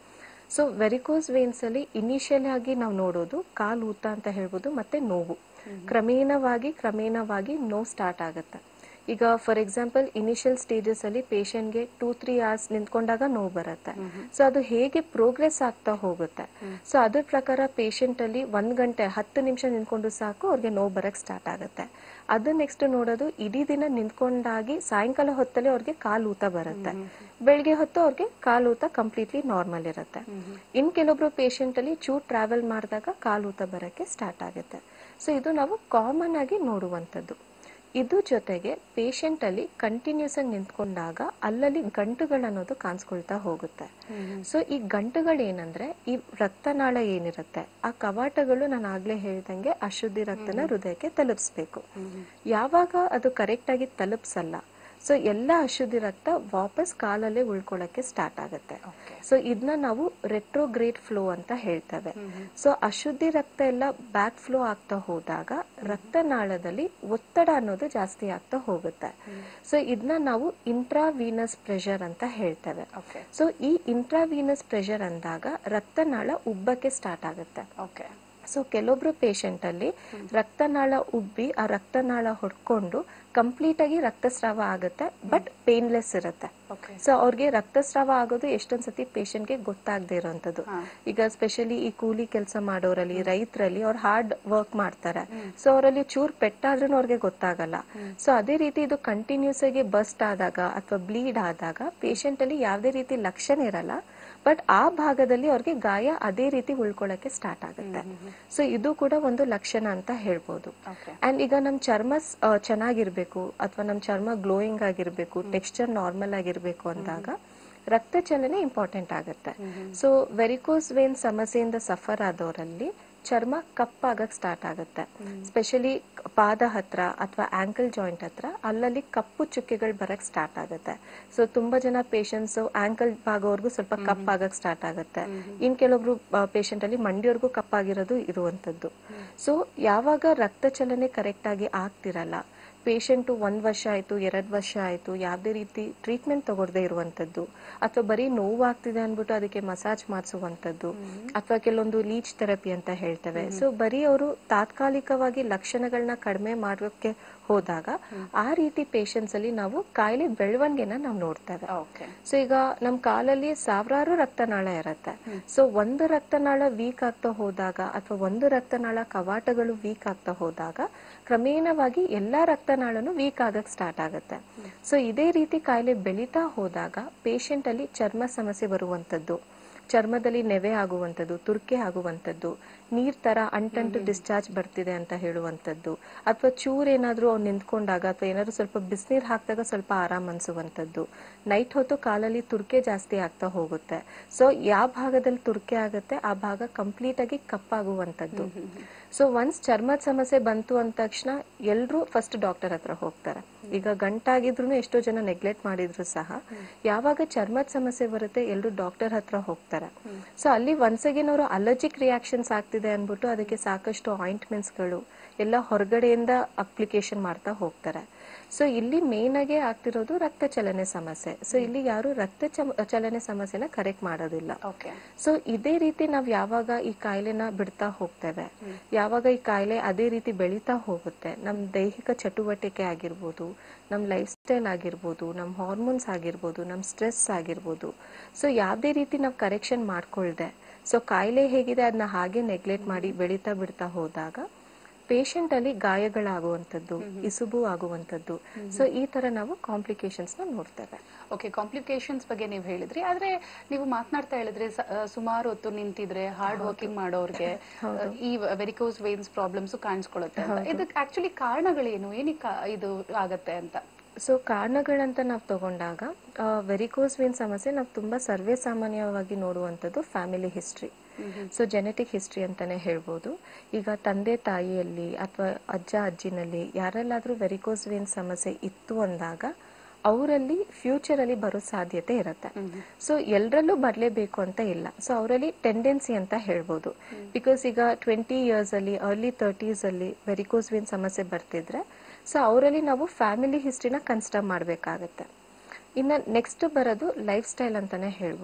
ಸೊ ವೆರಿಕೋಸ್ ವೇನ್ಸ್ ಅಲ್ಲಿ ಇನಿಷಿಯಲ್ ಆಗಿ ನಾವು ನೋಡೋದು ಕಾಲು ಊತ ಅಂತ ಹೇಳ್ಬೋದು ಮತ್ತೆ ನೋವು ಕ್ರಮೇಣವಾಗಿ ಕ್ರಮೇಣವಾಗಿ ನೋವು ಸ್ಟಾರ್ಟ್ ಆಗುತ್ತೆ ಈಗ ಫಾರ್ ಎಕ್ಸಾಂಪಲ್ ಇನಿಷಿಯಲ್ ಸ್ಟೇಜಸ್ ಅಲ್ಲಿ ಪೇಷಂಟ್ಗೆ ಟೂ ತ್ರೀ ಅವರ್ಸ್ ನಿಂತ್ಕೊಂಡಾಗ ನೋವು ಬರುತ್ತೆ ಸೊ ಅದು ಹೇಗೆ ಪ್ರೋಗ್ರೆಸ್ ಆಗ್ತಾ ಹೋಗುತ್ತೆ ಸೊ ಅದ್ರ ಪ್ರಕಾರ ಪೇಷಂಟ್ ಅಲ್ಲಿ ಒಂದ್ ಗಂಟೆ ಹತ್ತು ನಿಮಿಷ ನಿಂತ್ಕೊಂಡು ಸಾಕು ಅವ್ರಿಗೆ ನೋವು ಬರಕ್ ಸ್ಟಾರ್ಟ್ ಆಗುತ್ತೆ ಅದು ನೆಕ್ಸ್ಟ್ ನೋಡೋದು ಇಡೀ ದಿನ ನಿಂತ್ಕೊಂಡಾಗಿ ಸಾಯಂಕಾಲ ಹೊತ್ತಲ್ಲಿ ಅವ್ರಿಗೆ ಕಾಲು ಊತ ಬರುತ್ತೆ ಬೆಳಿಗ್ಗೆ ಹೊತ್ತು ಅವ್ರಿಗೆ ಕಾಲು ಊತ ಕಂಪ್ಲೀಟ್ಲಿ ನಾರ್ಮಲ್ ಇರುತ್ತೆ ಇನ್ ಕೆಲವೊಬ್ರು ಪೇಷಂಟ್ ಅಲ್ಲಿ ಚೂರ್ ಟ್ರಾವೆಲ್ ಮಾಡಿದಾಗ ಕಾಲು ಊತ ಬರಕ್ಕೆ ಸ್ಟಾರ್ಟ್ ಆಗುತ್ತೆ ಸೊ ಇದು ನಾವು ಕಾಮನ್ ಆಗಿ ನೋಡುವಂಥದ್ದು ಇದು ಜೊತೆಗೆ ಪೇಷಂಟ್ ಅಲ್ಲಿ ಕಂಟಿನ್ಯೂಸ್ ಆಗಿ ನಿಂತ್ಕೊಂಡಾಗ ಅಲ್ಲಲ್ಲಿ ಗಂಟುಗಳನ್ನೋದು ಕಾಣಿಸ್ಕೊಳ್ತಾ ಹೋಗುತ್ತೆ ಸೊ ಈ ಗಂಟುಗಳೇನಂದ್ರೆ ಈ ರಕ್ತನಾಳ ಏನಿರುತ್ತೆ ಆ ಕವಾಟಗಳು ನಾನು ಆಗ್ಲೇ ಹೇಳ್ದಂಗೆ ಅಶುದ್ಧಿ ರಕ್ತನ ಹೃದಯಕ್ಕೆ ತಲುಪಿಸ್ಬೇಕು ಯಾವಾಗ ಅದು ಕರೆಕ್ಟ್ ಆಗಿ ತಲುಪಿಸಲ್ಲ ಸೊ ಎಲ್ಲ ಅಶುದ್ಧಿ ರಕ್ತ ವಾಪಸ್ ಕಾಲಲ್ಲೇ ಉಳ್ಕೊಳ್ಳಕ್ಕೆ ಸ್ಟಾರ್ಟ್ ಆಗುತ್ತೆ ಸೊ ಇದನ್ನ ನಾವು ರೆಟ್ರೋಗ್ರೇಡ್ ಫ್ಲೋ ಅಂತ ಹೇಳ್ತೇವೆ ಸೊ ಅಶುದ್ಧಿ ರಕ್ತ ಎಲ್ಲ ಬ್ಯಾಕ್ ಫ್ಲೋ ಆಗ್ತಾ ಹೋದಾಗ ರಕ್ತನಾಳದಲ್ಲಿ ಒತ್ತಡ ಅನ್ನೋದು ಜಾಸ್ತಿ ಆಗ್ತಾ ಹೋಗುತ್ತೆ ಸೊ ಇದನ್ನ ನಾವು ಇಂಟ್ರಾವೀನಸ್ ಪ್ರೆಷರ್ ಅಂತ ಹೇಳ್ತೇವೆ ಓಕೆ ಸೊ ಈ ಇಂಟ್ರಾವೀನಸ್ ಪ್ರೆಷರ್ ಅಂದಾಗ ರಕ್ತನಾಳ ಉಬ್ಬಕ್ಕೆ ಸ್ಟಾರ್ಟ್ ಆಗುತ್ತೆ ಓಕೆ ಸೊ ಕೆಲವೊಬ್ರು ಪೇಷಂಟ್ ಅಲ್ಲಿ ರಕ್ತನಾಳ ಉಬ್ಬಿ ಆ ರಕ್ತನಾಳ ಹೊಡ್ಕೊಂಡು ಕಂಪ್ಲೀಟ್ ಆಗಿ ರಕ್ತಸ್ರಾವ ಆಗುತ್ತೆ ಬಟ್ ಪೇನ್ಲೆಸ್ ಇರುತ್ತೆ ಓಕೆ ಸೊ ಅವ್ರಿಗೆ ರಕ್ತಸ್ರಾವ ಆಗೋದು ಎಷ್ಟೊಂದ್ ಸತಿ ಪೇಷಂಟ್ಗೆ ಗೊತ್ತಾಗದೇ ಇರೋಂಥದ್ದು ಈಗ ಸ್ಪೆಷಲಿ ಈ ಕೂಲಿ ಕೆಲಸ ಮಾಡೋರಲ್ಲಿ ರೈತರಲ್ಲಿ ಅವ್ರು ಹಾರ್ಡ್ ವರ್ಕ್ ಮಾಡ್ತಾರೆ ಸೊ ಅವರಲ್ಲಿ ಚೂರ್ ಪೆಟ್ಟಾದ್ರೂ ಅವ್ರಿಗೆ ಗೊತ್ತಾಗಲ್ಲ ಸೊ ಅದೇ ರೀತಿ ಇದು ಕಂಟಿನ್ಯೂಸ್ ಆಗಿ ಬಸ್ಟ್ ಆದಾಗ ಅಥವಾ ಬ್ಲೀಡ್ ಆದಾಗ ಪೇಷಂಟ್ ಅಲ್ಲಿ ಯಾವುದೇ ರೀತಿ ಲಕ್ಷಣ ಇರಲ್ಲ ಬಟ್ ಆ ಭಾಗದಲ್ಲಿ ಅವ್ರಿಗೆ ಗಾಯ ಅದೇ ರೀತಿ ಉಳ್ಕೊಳ್ಳಕ್ಕೆ ಸ್ಟಾರ್ಟ್ ಆಗುತ್ತೆ ಸೊ ಇದು ಕೂಡ ಒಂದು ಲಕ್ಷಣ ಅಂತ ಹೇಳ್ಬೋದು ಓಕೆ ಅಂಡ್ ಈಗ ನಮ್ ಚರ್ಮ ಸ್- ಆ, ಚೆನ್ನಾಗಿರ್ಬೇಕು ಅಥವಾ ನಮ್ ಚರ್ಮ ಗ್ಲೋಯಿಂಗ್ ಆಗಿರ್ಬೇಕು ಟೆಕ್ಸ್ಚರ್ ನಾರ್ಮಲ್ ಆಗಿರ್ಬೇಕು ಅಂದಾಗ ರಕ್ತ ಚಲನೆ ಇಂಪಾರ್ಟೆಂಟ್ ಆಗುತ್ತೆ ಸೊ ವೆರಿಕೋಸ್ ವೇನ್ ಸಮಸ್ಯೆಯಿಂದ ಸಫರ್ ಆದವರಲ್ಲಿ ಚರ್ಮ ಕಪ್ಪಾಗಕ್ ಸ್ಟಾರ್ಟ್ ಆಗುತ್ತೆ ಸ್ಪೆಷಲಿ ಪಾದ ಹತ್ರ ಅಥವಾ ಆಂಕಲ್ ಜಾಯಿಂಟ್ ಹತ್ರ ಅಲ್ಲಲ್ಲಿ ಕಪ್ಪು ಚುಕ್ಕೆಗಳು ಬರಕ್ ಸ್ಟಾರ್ಟ್ ಆಗುತ್ತೆ ಸೊ ತುಂಬಾ ಜನ ಪೇಷಂಟ್ಸ್ ಆಂಕಲ್ ಭಾಗವರೆಗೂ ಸ್ವಲ್ಪ ಕಪ್ಪಾಗಕ್ ಸ್ಟಾರ್ಟ್ ಆಗುತ್ತೆ ಇನ್ ಕೆಲವೊಬ್ರು ಪೇಷಂಟ್ ಅಲ್ಲಿ ಮಂಡಿವರೆಗೂ ಕಪ್ಪಾಗಿರೋದು ಇರುವಂತದ್ದು ಸೊ ಯಾವಾಗ ರಕ್ತ ಚಲನೆ ಕರೆಕ್ಟ್ ಆಗಿ ಆಗ್ತಿರಲ್ಲ ಪೇಷಂಟ್ ಒಂದ್ ವರ್ಷ ಆಯ್ತು ಎರಡ್ ವರ್ಷ ಆಯ್ತು ಯಾವ್ದೇ ರೀತಿ ಟ್ರೀಟ್ಮೆಂಟ್ ತಗೊಳ್ದೇ ಇರುವಂತದ್ದು ಅಥವಾ ಬರೀ ನೋವಾಗ್ತಿದೆ ಅನ್ಬಿಟ್ಟು ಅದಕ್ಕೆ ಮಸಾಜ್ ಮಾಡಿಸುವಂತದ್ದು ಅಥವಾ ಕೆಲವೊಂದು ಲೀಚ್ ಥೆರಪಿ ಅಂತ ಹೇಳ್ತೇವೆ ಸೊ ಬರೀ ಅವರು ತಾತ್ಕಾಲಿಕವಾಗಿ ಲಕ್ಷಣಗಳನ್ನ ಕಡಿಮೆ ಮಾಡೋಕೆ ಹೋದಾಗ ಆ ರೀತಿ ಪೇಷಂಟ್ಸ್ ಅಲ್ಲಿ ನಾವು ಕಾಯಿಲೆ ಬೆಳವಣಿಗೆನ ನಾವು ನೋಡ್ತೇವೆ ಓಕೆ ಸೊ ಈಗ ನಮ್ ಕಾಲಲ್ಲಿ ಸಾವಿರಾರು ರಕ್ತನಾಳ ಇರತ್ತೆ ಸೊ ಒಂದು ರಕ್ತನಾಳ ವೀಕ್ ಆಗ್ತಾ ಹೋದಾಗ ಅಥವಾ ಒಂದು ರಕ್ತನಾಳ ಕವಾಟಗಳು ವೀಕ್ ಆಗ್ತಾ ಹೋದಾಗ ಕ್ರಮೇಣವಾಗಿ ಎಲ್ಲಾ ರಕ್ತನಾಳನು ವೀಕ್ ಆಗಕ್ ಸ್ಟಾರ್ಟ್ ಆಗುತ್ತೆ ಸೊ ಇದೇ ರೀತಿ ಕಾಯಿಲೆ ಬೆಳೀತಾ ಹೋದಾಗ ಪೇಷಂಟ್ ಅಲ್ಲಿ ಚರ್ಮ ಸಮಸ್ಯೆ ಬರುವಂತದ್ದು ಚರ್ಮದಲ್ಲಿ ನೆವೆ ಆಗುವಂಥದ್ದು ತುರ್ಕೆ ಆಗುವಂಥದ್ದು ನೀರ್ ತರ ಅಂಟಂಟು ಡಿಸ್ಚಾರ್ಜ್ ಬರ್ತಿದೆ ಅಂತ ಹೇಳುವಂಥದ್ದು ಅಥವಾ ಚೂರ್ ಏನಾದ್ರೂ ಅವ್ನು ನಿಂತ್ಕೊಂಡಾಗ ಅಥವಾ ಏನಾದ್ರು ಸ್ವಲ್ಪ ಬಿಸಿನೀರ್ ಹಾಕಿದಾಗ ಸ್ವಲ್ಪ ಆರಾಮ್ ಅನ್ಸುವಂಥದ್ದು ನೈಟ್ ಹೊತ್ತು ಕಾಲಲ್ಲಿ ತುರ್ಕೆ ಜಾಸ್ತಿ ಆಗ್ತಾ ಹೋಗುತ್ತೆ ಸೊ ಯಾವ ಭಾಗದಲ್ಲಿ ತುರ್ಕೆ ಆಗುತ್ತೆ ಆ ಭಾಗ ಕಂಪ್ಲೀಟ್ ಆಗಿ ಕಪ್ಪಾಗುವಂಥದ್ದು ಸೊ ಒನ್ಸ್ ಚರ್ಮದ ಸಮಸ್ಯೆ ಬಂತು ಅಂದ ತಕ್ಷಣ ಎಲ್ರು ಫಸ್ಟ್ ಡಾಕ್ಟರ್ ಹತ್ರ ಹೋಗ್ತಾರೆ ಈಗ ಗಂಟಾಗಿದ್ರು ಎಷ್ಟೋ ಜನ ನೆಗ್ಲೆಕ್ಟ್ ಮಾಡಿದ್ರು ಸಹ ಯಾವಾಗ ಚರ್ಮದ ಸಮಸ್ಯೆ ಬರುತ್ತೆ ಎಲ್ರು ಡಾಕ್ಟರ್ ಹತ್ರ ಹೋಗ್ತಾರೆ ಸೊ ಅಲ್ಲಿ ಒನ್ಸ್ ಅಗೇನ್ ಅವರು ಅಲರ್ಜಿಕ್ ರಿಯಾಕ್ಷನ್ಸ್ ಆಗ್ತಿದೆ ಅನ್ಬಿಟ್ಟು ಅದಕ್ಕೆ ಸಾಕಷ್ಟು ಆಯಿಂಟ್ಮೆಂಟ್ಸ್ ಗಳು ಎಲ್ಲ ಹೊರಗಡೆಯಿಂದ ಅಪ್ಲಿಕೇಶನ್ ಮಾಡ್ತಾ ಹೋಗ್ತಾರೆ ಸೊ ಇಲ್ಲಿ ಮೇನ್ ಆಗಿ ಆಗ್ತಿರೋದು ರಕ್ತ ಚಲನೆ ಸಮಸ್ಯೆ ಸೊ ಇಲ್ಲಿ ಯಾರು ರಕ್ತ ಚಮ- ಚಲನೆ ಸಮಸ್ಯೆನ ಕರೆಕ್ಟ್ ಮಾಡೋದಿಲ್ಲ ಓಕೆ ಸೊ ಇದೇ ರೀತಿ ನಾವ್ ಯಾವಾಗ ಈ ಕಾಯಿಲೆನ ಬಿಡ್ತಾ ಹೋಗ್ತೇವೆ ಯಾವಾಗ ಈ ಕಾಯಿಲೆ ಅದೇ ರೀತಿ ಬೆಳೀತಾ ಹೋಗುತ್ತೆ ನಮ್ ದೈಹಿಕ ಚಟುವಟಿಕೆ ಆಗಿರ್ಬೋದು ನಮ್ ಲೈಫ್ ಸ್ಟೈಲ್ ಆಗಿರ್ಬೋದು ನಮ್ ಹಾರ್ಮೋನ್ಸ್ ಆಗಿರ್ಬೋದು ನಮ್ ಸ್ಟ್ರೆಸ್ ಆಗಿರ್ಬೋದು ಸೊ ಯಾವ್ದೇ ರೀತಿ ನಾವು ಕರೆಕ್ಷನ್ ಮಾಡ್ಕೊಳ್ದೆ ಸೊ ಕಾಯಿಲೆ ಹೇಗಿದೆ ಅದನ್ನ ಹಾಗೆ ನೆಗ್ಲೆಕ್ಟ್ ಮಾಡಿ ಬೆಳೀತಾ ಬಿಡ್ತಾ ಹೋದಾಗ ಪೇಷಂಟ್ ಅಲ್ಲಿ ಗಾಯಗಳಾಗುವಂಥದ್ದು ಇಸುಬು ಆಗುವಂಥದ್ದು ಸೊ ಈ ತರ ನಾವು ಕಾಂಪ್ಲಿಕೇಶನ್ಸ್ ನ ನೋಡ್ತೇವೆ ಓಕೆ ಕಾಂಪ್ಲಿಕೇಶನ್ಸ್ ಬಗ್ಗೆ ನೀವು ಹೇಳಿದ್ರಿ ಆದ್ರೆ ನೀವು ಮಾತನಾಡ್ತಾ ಹೇಳಿದ್ರೆ ಸ- ಆ, ಸುಮಾರು ಹೊತ್ತು ನಿಂತಿದ್ರೆ ಹಾರ್ಡ್ ವರ್ಕಿಂಗ್ ಮಾಡೋರ್ಗೆ ಆ, ಈ ವೆರಿಕೋಸ್ ವೇನ್ಸ್ ಪ್ರಾಬ್ಲಮ್ಸ್ ಕಾಣಿಸ್ಕೊಳ್ಳುತ್ತೆ ಅಂತ ಇದಕ್ಕೆ ಆಕ್ಚುಲಿ ಕಾರಣಗಳೇನು ಏನಕ್ಕೆ ಇದು ಆಗತ್ತೆ ಅಂತ ಸೊ ಕಾರಣಗಳಂತ ನಾವು ತಗೊಂಡಾಗ ವೆರಿಕೋಸ್ ವೇನ್ ಸಮಸ್ಯೆ ನಾವು ತುಂಬಾ ಸರ್ವೇ ಸಾಮಾನ್ಯವಾಗಿ ನೋಡುವಂಥದ್ದು family history so genetic history ಅಂತಾನೆ ಹೇಳ್ಬೋದು ಈಗ ತಂದೆ ತಾಯಿಯಲ್ಲಿ ಅಥವಾ ಅಜ್ಜ ಅಜ್ಜಿನಲ್ಲಿ ಯಾರೆಲ್ಲಾದ್ರೂ ವೆರಿಕೋಸ್ ವೇನ್ ಸಮಸ್ಯೆ ಇತ್ತು ಅಂದಾಗ ಅವರಲ್ಲಿ ಫ್ಯೂಚರ್ ಅಲ್ಲಿ ಬರೋ ಸಾಧ್ಯತೆ ಇರುತ್ತೆ ಸೊ ಎಲ್ಲರಲ್ಲೂ ಬರಲೇಬೇಕು ಅಂತ ಇಲ್ಲ ಸೊ ಅವರಲ್ಲಿ ಟೆಂಡೆನ್ಸಿ ಅಂತ ಹೇಳ್ಬೋದು ಬಿಕಾಸ್ ಈಗ ಟ್ವೆಂಟಿ ಇಯರ್ಸ್ ಅಲ್ಲಿ ಅರ್ಲಿ ತರ್ಟೀಸ್ ಅಲ್ಲಿ ವೆರಿಕೋಸ್ ವೇನ್ ಸಮಸ್ಯೆ ಬರ್ತಿದ್ರೆ ಸೊ ಅವರಲ್ಲಿ ನಾವು ಫ್ಯಾಮಿಲಿ ಹಿಸ್ಟ್ರಿನ ಕನ್ಸಿಡರ್ ಮಾಡಬೇಕಾಗತ್ತೆ ಇನ್ನು ನೆಕ್ಸ್ಟ್ ಬರೋದು ಲೈಫ್ ಸ್ಟೈಲ್ ಅಂತಾನೆ ಹೇಳ್ಬೋದು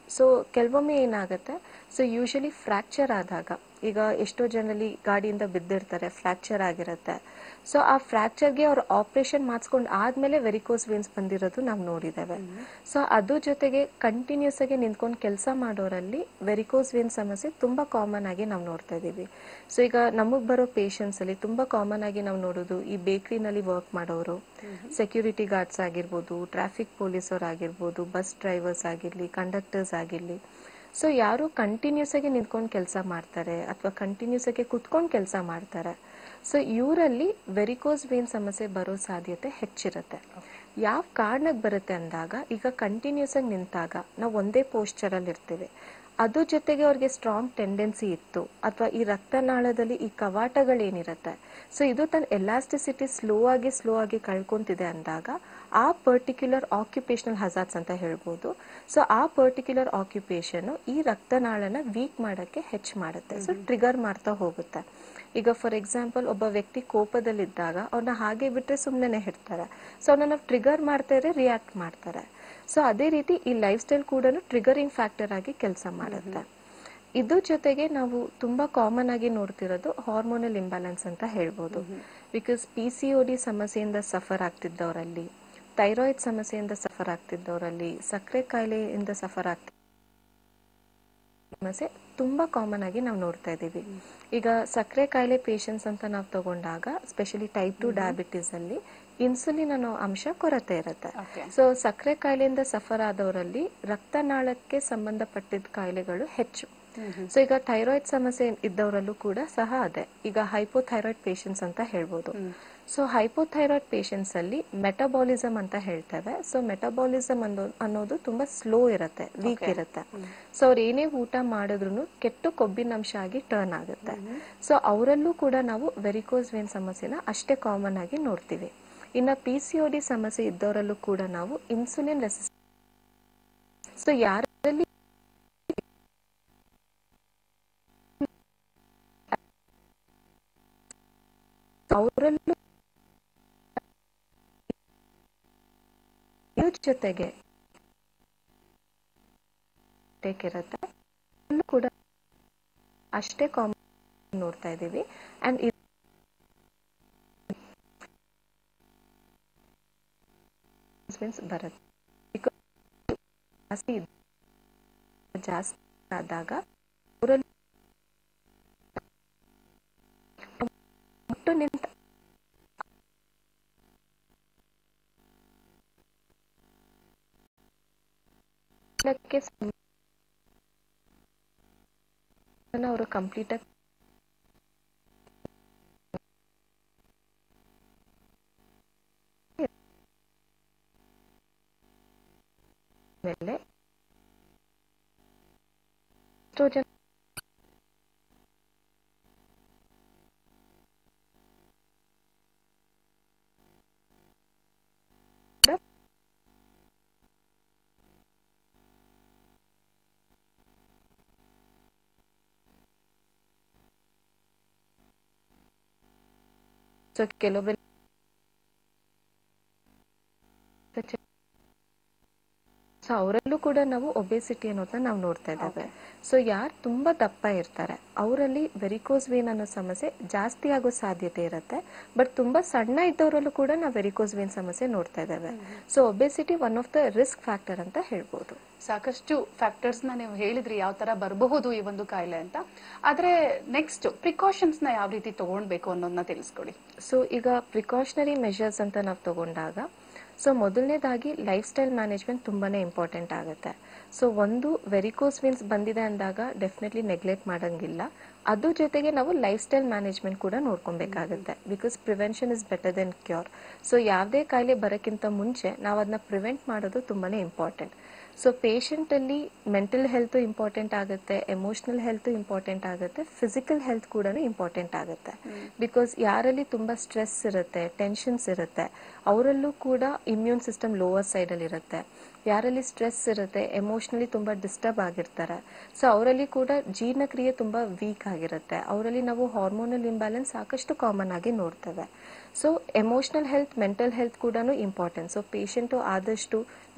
ಸೊ ಕೆಲವೊಮ್ಮೆ ಏನಾಗುತ್ತೆ ಸೊ ಯೂಶಲಿ ಫ್ರ್ಯಾಕ್ಚರ್ ಆದಾಗ ಈಗ ಎಷ್ಟೋ ಜನರಲ್ಲಿ ಗಾಡಿಯಿಂದ ಬಿದ್ದಿರ್ತಾರೆ ಫ್ರ್ಯಾಕ್ಚರ್ ಆಗಿರುತ್ತೆ ಸೊ ಆ ಫ್ರ್ಯಾಕ್ಚರ್ಗೆ ಅವ್ರು ಆಪರೇಷನ್ ಮಾಡಿಸ್ಕೊಂಡು ಆದ್ಮೇಲೆ ವೆರಿಕೋಸ್ ವೇನ್ಸ್ ಬಂದಿರೋದು ನಾವು ನೋಡಿದ್ದೇವೆ ಸೊ ಅದ್ರ ಜೊತೆಗೆ ಕಂಟಿನ್ಯೂಸ್ ಆಗಿ ನಿಂತ್ಕೊಂಡು ಕೆಲಸ ಮಾಡೋರಲ್ಲಿ ವೆರಿಕೋಸ್ ವೇನ್ ಸಮಸ್ಯೆ ತುಂಬಾ ಕಾಮನ್ ಆಗಿ ನಾವು ನೋಡ್ತಾ ಇದೀವಿ ಸೊ ಈಗ ನಮಗ್ ಬರೋ ಪೇಷಂಟ್ಸ್ ಅಲ್ಲಿ ತುಂಬಾ ಕಾಮನ್ ಆಗಿ ನಾವು ನೋಡೋದು ಈ ಬೇಕರಿನಲ್ಲಿ ವರ್ಕ್ ಮಾಡೋರು ಸೆಕ್ಯೂರಿಟಿ ಗಾರ್ಡ್ಸ್ ಆಗಿರ್ಬೋದು ಟ್ರಾಫಿಕ್ ಪೊಲೀಸ್ ಅವ್ರು ಆಗಿರ್ಬೋದು ಬಸ್ ಡ್ರೈವರ್ಸ್ ಆಗಿರ್ಲಿ ಕಂಡಕ್ಟರ್ಸ್ ಆಗಿರ್ಲಿ ಸೊ ಯಾರು ಕಂಟಿನ್ಯೂಸ್ ಆಗಿ ನಿಂತ್ಕೊಂಡು ಕೆಲಸ ಮಾಡ್ತಾರೆ ಅಥವಾ ಕಂಟಿನ್ಯೂಸ್ ಆಗಿ ಕುತ್ಕೊಂಡು ಕೆಲಸ ಮಾಡ್ತಾರೆ ಸೊ ಇವರಲ್ಲಿ ವೆರಿಕೋಸ್ ವೇನ್ ಸಮಸ್ಯೆ ಬರೋ ಸಾಧ್ಯತೆ ಹೆಚ್ಚಿರುತ್ತೆ ಯಾವ ಕಾರಣಕ್ಕೆ ಬರುತ್ತೆ ಅಂದಾಗ ಈಗ ಕಂಟಿನ್ಯೂಸ್ ಆಗಿ ನಿಂತಾಗ ನಾವು ಒಂದೇ ಪೋಸ್ಚರ್ ಅಲ್ಲಿ ಇರ್ತೀವಿ ಅದ್ರ ಜೊತೆಗೆ ಅವ್ರಿಗೆ ಸ್ಟ್ರಾಂಗ್ ಟೆಂಡೆನ್ಸಿ ಇತ್ತು ಅಥವಾ ಈ ರಕ್ತನಾಳದಲ್ಲಿ ಈ ಕವಾಟಗಳೇನಿರುತ್ತೆ ಸೊ ಇದು ತನ್ನ ಎಲಾಸ್ಟಿಸಿಟಿ ಸ್ಲೋ ಆಗಿ ಸ್ಲೋ ಆಗಿ ಕಳ್ಕೊಂತಿದೆ ಅಂದಾಗ ಆ ಪರ್ಟಿಕ್ಯುಲರ್ ಆಕ್ಯುಪೇಷನಲ್ ಹಜಾರ್ಡ್ಸ್ ಅಂತ ಹೇಳ್ಬೋದು ಸೊ ಆ ಪರ್ಟಿಕ್ಯುಲರ್ ಆಕ್ಯುಪೇಷನ್ ಈ ರಕ್ತನಾಳನ ವೀಕ್ ಮಾಡಕ್ಕೆ ಹೆಚ್ಚು ಮಾಡುತ್ತೆ ಸೊ ಟ್ರಿಗರ್ ಮಾಡ್ತಾ ಹೋಗುತ್ತೆ ಈಗ ಫಾರ್ ಎಕ್ಸಾಂಪಲ್ ಒಬ್ಬ ವ್ಯಕ್ತಿ ಕೋಪದಲ್ಲಿದ್ದಾಗ ಅವ್ರನ್ನ ಹಾಗೆ ಬಿಟ್ರೆ ಸುಮ್ಮನೆ ಇಡ್ತಾರೆ ಸೊ ಅವ್ರನ್ನ ನಾವು ಟ್ರಿಗರ್ ಮಾಡ್ತಾ ಇದ್ರೆ ರಿಯಾಕ್ಟ್ ಮಾಡ್ತಾರೆ ಸೊ ಅದೇ ರೀತಿ ಈ ಲೈಫ್ ಸ್ಟೈಲ್ ಕೂಡ ಟ್ರಿಗರಿಂಗ್ ಫ್ಯಾಕ್ಟರ್ ಆಗಿ ಕೆಲಸ ಮಾಡುತ್ತೆ ಇದ್ರ ಜೊತೆಗೆ ನಾವು ತುಂಬಾ ಕಾಮನ್ ಆಗಿ ನೋಡ್ತಿರೋದು ಹಾರ್ಮೋನಲ್ ಇಂಬ್ಯಾಲೆನ್ಸ್ ಅಂತ ಹೇಳ್ಬೋದು because P C O D ಸಮಸ್ಯೆಯಿಂದ ಸಫರ್ ಆಗ್ತಿದ್ದವರಲ್ಲಿ ಥೈರಾಯ್ಡ್ ಸಮಸ್ಯೆಯಿಂದ ಸಫರ್ ಆಗ್ತಿದ್ದವರಲ್ಲಿ ಸಕ್ಕರೆ ಕಾಯಿಲೆಯಿಂದ ಸಫರ್ ಆಗ್ತಿ ಸಮಸ್ಯೆ ತುಂಬಾ ಕಾಮನ್ ಆಗಿ ನಾವು ನೋಡ್ತಾ ಇದ್ದೀವಿ ಈಗ ಸಕ್ಕರೆ ಕಾಯಿಲೆ ಪೇಷಂಟ್ಸ್ ಅಂತ ನಾವು ತಗೊಂಡಾಗ ಸ್ಪೆಷಲಿ ಟೈಪ್ ಟು ಡಯಾಬಿಟಿಸ್ ಅಲ್ಲಿ ಇನ್ಸುಲಿನ್ ಅನ್ನೋ ಅಂಶ ಕೊರತೆ ಇರುತ್ತೆ Okay. ಸೊ ಸಕ್ಕರೆ ಕಾಯಿಲೆಯಿಂದ ಸಫರ್ ಆದವರಲ್ಲಿ ರಕ್ತನಾಳಕ್ಕೆ ಸಂಬಂಧಪಟ್ಟಿದ್ದ ಕಾಯಿಲೆಗಳು ಹೆಚ್ಚು ಸೊ ಈಗ ಥೈರಾಯ್ಡ್ ಸಮಸ್ಯೆ ಇದ್ದವರಲ್ಲೂ ಕೂಡ ಸಹ ಅದೇ ಈಗ ಹೈಪೋಥೈರಾಯ್ಡ್ ಪೇಷಂಟ್ಸ್ ಅಂತ ಹೇಳ್ಬೋದು ಸೊ ಹೈಪೋಥೈರಾಯ್ಡ್ ಪೇಷಂಟ್ಸ್ ಅಲ್ಲಿ ಮೆಟಬಾಲಿಸಮ್ ಅಂತ ಹೇಳ್ತೇವೆ ಸೊ ಮೆಟಬಾಲಿಸಮ್ ಅನ್ನೋ ಅನ್ನೋದು ತುಂಬಾ ಸ್ಲೋ ಇರುತ್ತೆ ವೀಕ್ ಇರುತ್ತೆ ಸೊ ಅವ್ರು ಏನೇ ಊಟ ಮಾಡಿದ್ರು ಕೆಟ್ಟು ಕೊಬ್ಬಿನಂಶ ಆಗಿ ಟರ್ನ್ ಆಗುತ್ತೆ ಸೊ ಅವರಲ್ಲೂ ಕೂಡ ನಾವು ವೆರಿಕೋಸ್ ವೇನ್ ಸಮಸ್ಯೆನ ಅಷ್ಟೇ ಕಾಮನ್ ಆಗಿ ನೋಡ್ತೀವಿ ಇನ್ನ ಪಿ ಸಿ ಒ ಡಿ ಸಮಸ್ಯೆ ಇದ್ದವರಲ್ಲೂ ಕೂಡ ನಾವು ಇನ್ಸುಲಿನ್ ರೆಸಿಸ್ ಸೊ ಯಾರಲ್ಲಿ ಅವರಲ್ಲೂ ಇದ್ರ ಜೊತೆಗೆ ಟೇಕ್ ಇರುತ್ತೆ ಅಲ್ಲೂ ಕೂಡ ಅಷ್ಟೇ ಕಾಮನ್ ನೋಡ್ತಾ ಇದ್ದೀವಿ ಅಂಡ್ ಬರುತ್ತೆ Because ಜಾಸ್ತಿ ಇದ್- ಜಾಸ್ತಿ ಆದಾಗ ಅವರಲ್ಲಿ ಮುಟ್ಟು ನಿಂತ ಕ್ಕೆ ಸಂ- ಅವರು ಕಂಪ್ಲೀಟ್ ಆಗಿ ಮೇಲೆ ಎಷ್ಟೋ ಜನ ಸೊ ಕೆಲವೊಬ್ಬರು ಸೊ ಅವರಲ್ಲೂ ಕೂಡ ನಾವು ಒಬೆಸಿಟಿ ಅನ್ನೋದನ್ನ ನಾವು ನೋಡ್ತಾ ಇದ್ದೇವೆ ಸೊ ಯಾರು ತುಂಬಾ ದಪ್ಪ ಇರ್ತಾರೆ ಅವರಲ್ಲಿ ವೆರಿಕೋಸ್ ವೇನ್ ಅನ್ನೋ ಸಮಸ್ಯೆ ಜಾಸ್ತಿ ಆಗೋ ಸಾಧ್ಯತೆ ಇರುತ್ತೆ ಬಟ್ ತುಂಬಾ ಸಣ್ಣ ಇದ್ದವರಲ್ಲೂ ಕೂಡ ನಾವು ವೆರಿಕೋಸ್ ವೇನ್ ಸಮಸ್ಯೆ ನೋಡ್ತಾ ಇದ್ದೇವೆ so obesity one of the risk factor ಅಂತ ಹೇಳ್ಬೋದು ಸಾಕಷ್ಟು ಫ್ಯಾಕ್ಟರ್ಸ್ ನ ನೀವು ಹೇಳಿದ್ರಿ ಯಾವ ತರ ಬರಬಹುದು ಈ ಒಂದು ಕಾಯಿಲೆ ಅಂತ ಆದ್ರೆ ನೆಕ್ಸ್ಟ್ ಪ್ರಿಕಾಷನ್ಸ್ ನ ಯಾವ ರೀತಿ ತಗೊಳ್ಬೇಕು ಅನ್ನೋದನ್ನ ತಿಳಿಸ್ಕೊಡಿ ಸೊ ಈಗ ಪ್ರಿಕಾಷನರಿ ಮೆಷರ್ಸ್ ಅಂತ ನಾವು ತಗೊಂಡಾಗ ಸೊ ಮೊದಲನೇದಾಗಿ ಲೈಫ್ ಸ್ಟೈಲ್ ಮ್ಯಾನೇಜ್ಮೆಂಟ್ ತುಂಬಾನೇ ಇಂಪಾರ್ಟೆಂಟ್ ಆಗುತ್ತೆ ಸೊ ಒಂದು ವೆರಿಕೋಸ್ ವಿನ್ಸ್ ಬಂದಿದೆ ಅಂದಾಗ ಡೆಫಿನೆಟ್ಲಿ ನೆಗ್ಲೆಕ್ಟ್ ಮಾಡಂಗಿಲ್ಲ ಅದ್ರ ಜೊತೆಗೆ ನಾವು ಲೈಫ್ ಸ್ಟೈಲ್ ಮ್ಯಾನೇಜ್ಮೆಂಟ್ ಕೂಡ ನೋಡ್ಕೊಬೇಕಾಗುತ್ತೆ because prevention is better then cure so ಯಾವುದೇ ಕಾಯಿಲೆ ಬರೋಕ್ಕಿಂತ ಮುಂಚೆ ನಾವು ಅದನ್ನ ಪ್ರಿವೆಂಟ್ ಮಾಡೋದು ತುಂಬಾನೇ ಇಂಪಾರ್ಟೆಂಟ್ ಸೊ ಪೇಷಂಟ್ ಅಲ್ಲಿ ಮೆಂಟಲ್ ಹೆಲ್ತ್ ಇಂಪಾರ್ಟೆಂಟ್ ಆಗುತ್ತೆ ಎಮೋಷನಲ್ ಹೆಲ್ತ್ ಇಂಪಾರ್ಟೆಂಟ್ ಆಗುತ್ತೆ ಫಿಸಿಕಲ್ ಹೆಲ್ತ್ ಕೂಡ ಇಂಪಾರ್ಟೆಂಟ್ ಆಗುತ್ತೆ ಬಿಕಾಸ್ ಯಾರಲ್ಲಿ ತುಂಬಾ ಸ್ಟ್ರೆಸ್ ಇರುತ್ತೆ ಟೆನ್ಷನ್ಸ್ ಇರುತ್ತೆ ಅವರಲ್ಲೂ ಕೂಡ ಇಮ್ಯೂನ್ ಸಿಸ್ಟಮ್ ಲೋವರ್ ಸೈಡ್ ಅಲ್ಲಿ ಇರುತ್ತೆ ಯಾರಲ್ಲಿ ಸ್ಟ್ರೆಸ್ ಇರುತ್ತೆ ಎಮೋಷನಲಿ ತುಂಬಾ ಡಿಸ್ಟರ್ಬ್ ಆಗಿರ್ತಾರೆ ಸೊ ಅವರಲ್ಲಿ ಕೂಡ ಜೀರ್ಣಕ್ರಿಯೆ ತುಂಬಾ ವೀಕ್ ಆಗಿರುತ್ತೆ ಅವರಲ್ಲಿ ನಾವು ಹಾರ್ಮೋನಲ್ ಇಂಬ್ಯಾಲೆನ್ಸ್ ಸಾಕಷ್ಟು ಕಾಮನ್ ಆಗಿ ನೋಡ್ತೇವೆ so emotional health mental health ಕೂಡ ಇಂಪಾರ್ಟೆಂಟ್ ಸೊ ಪೇಷಂಟು ಆದಷ್ಟು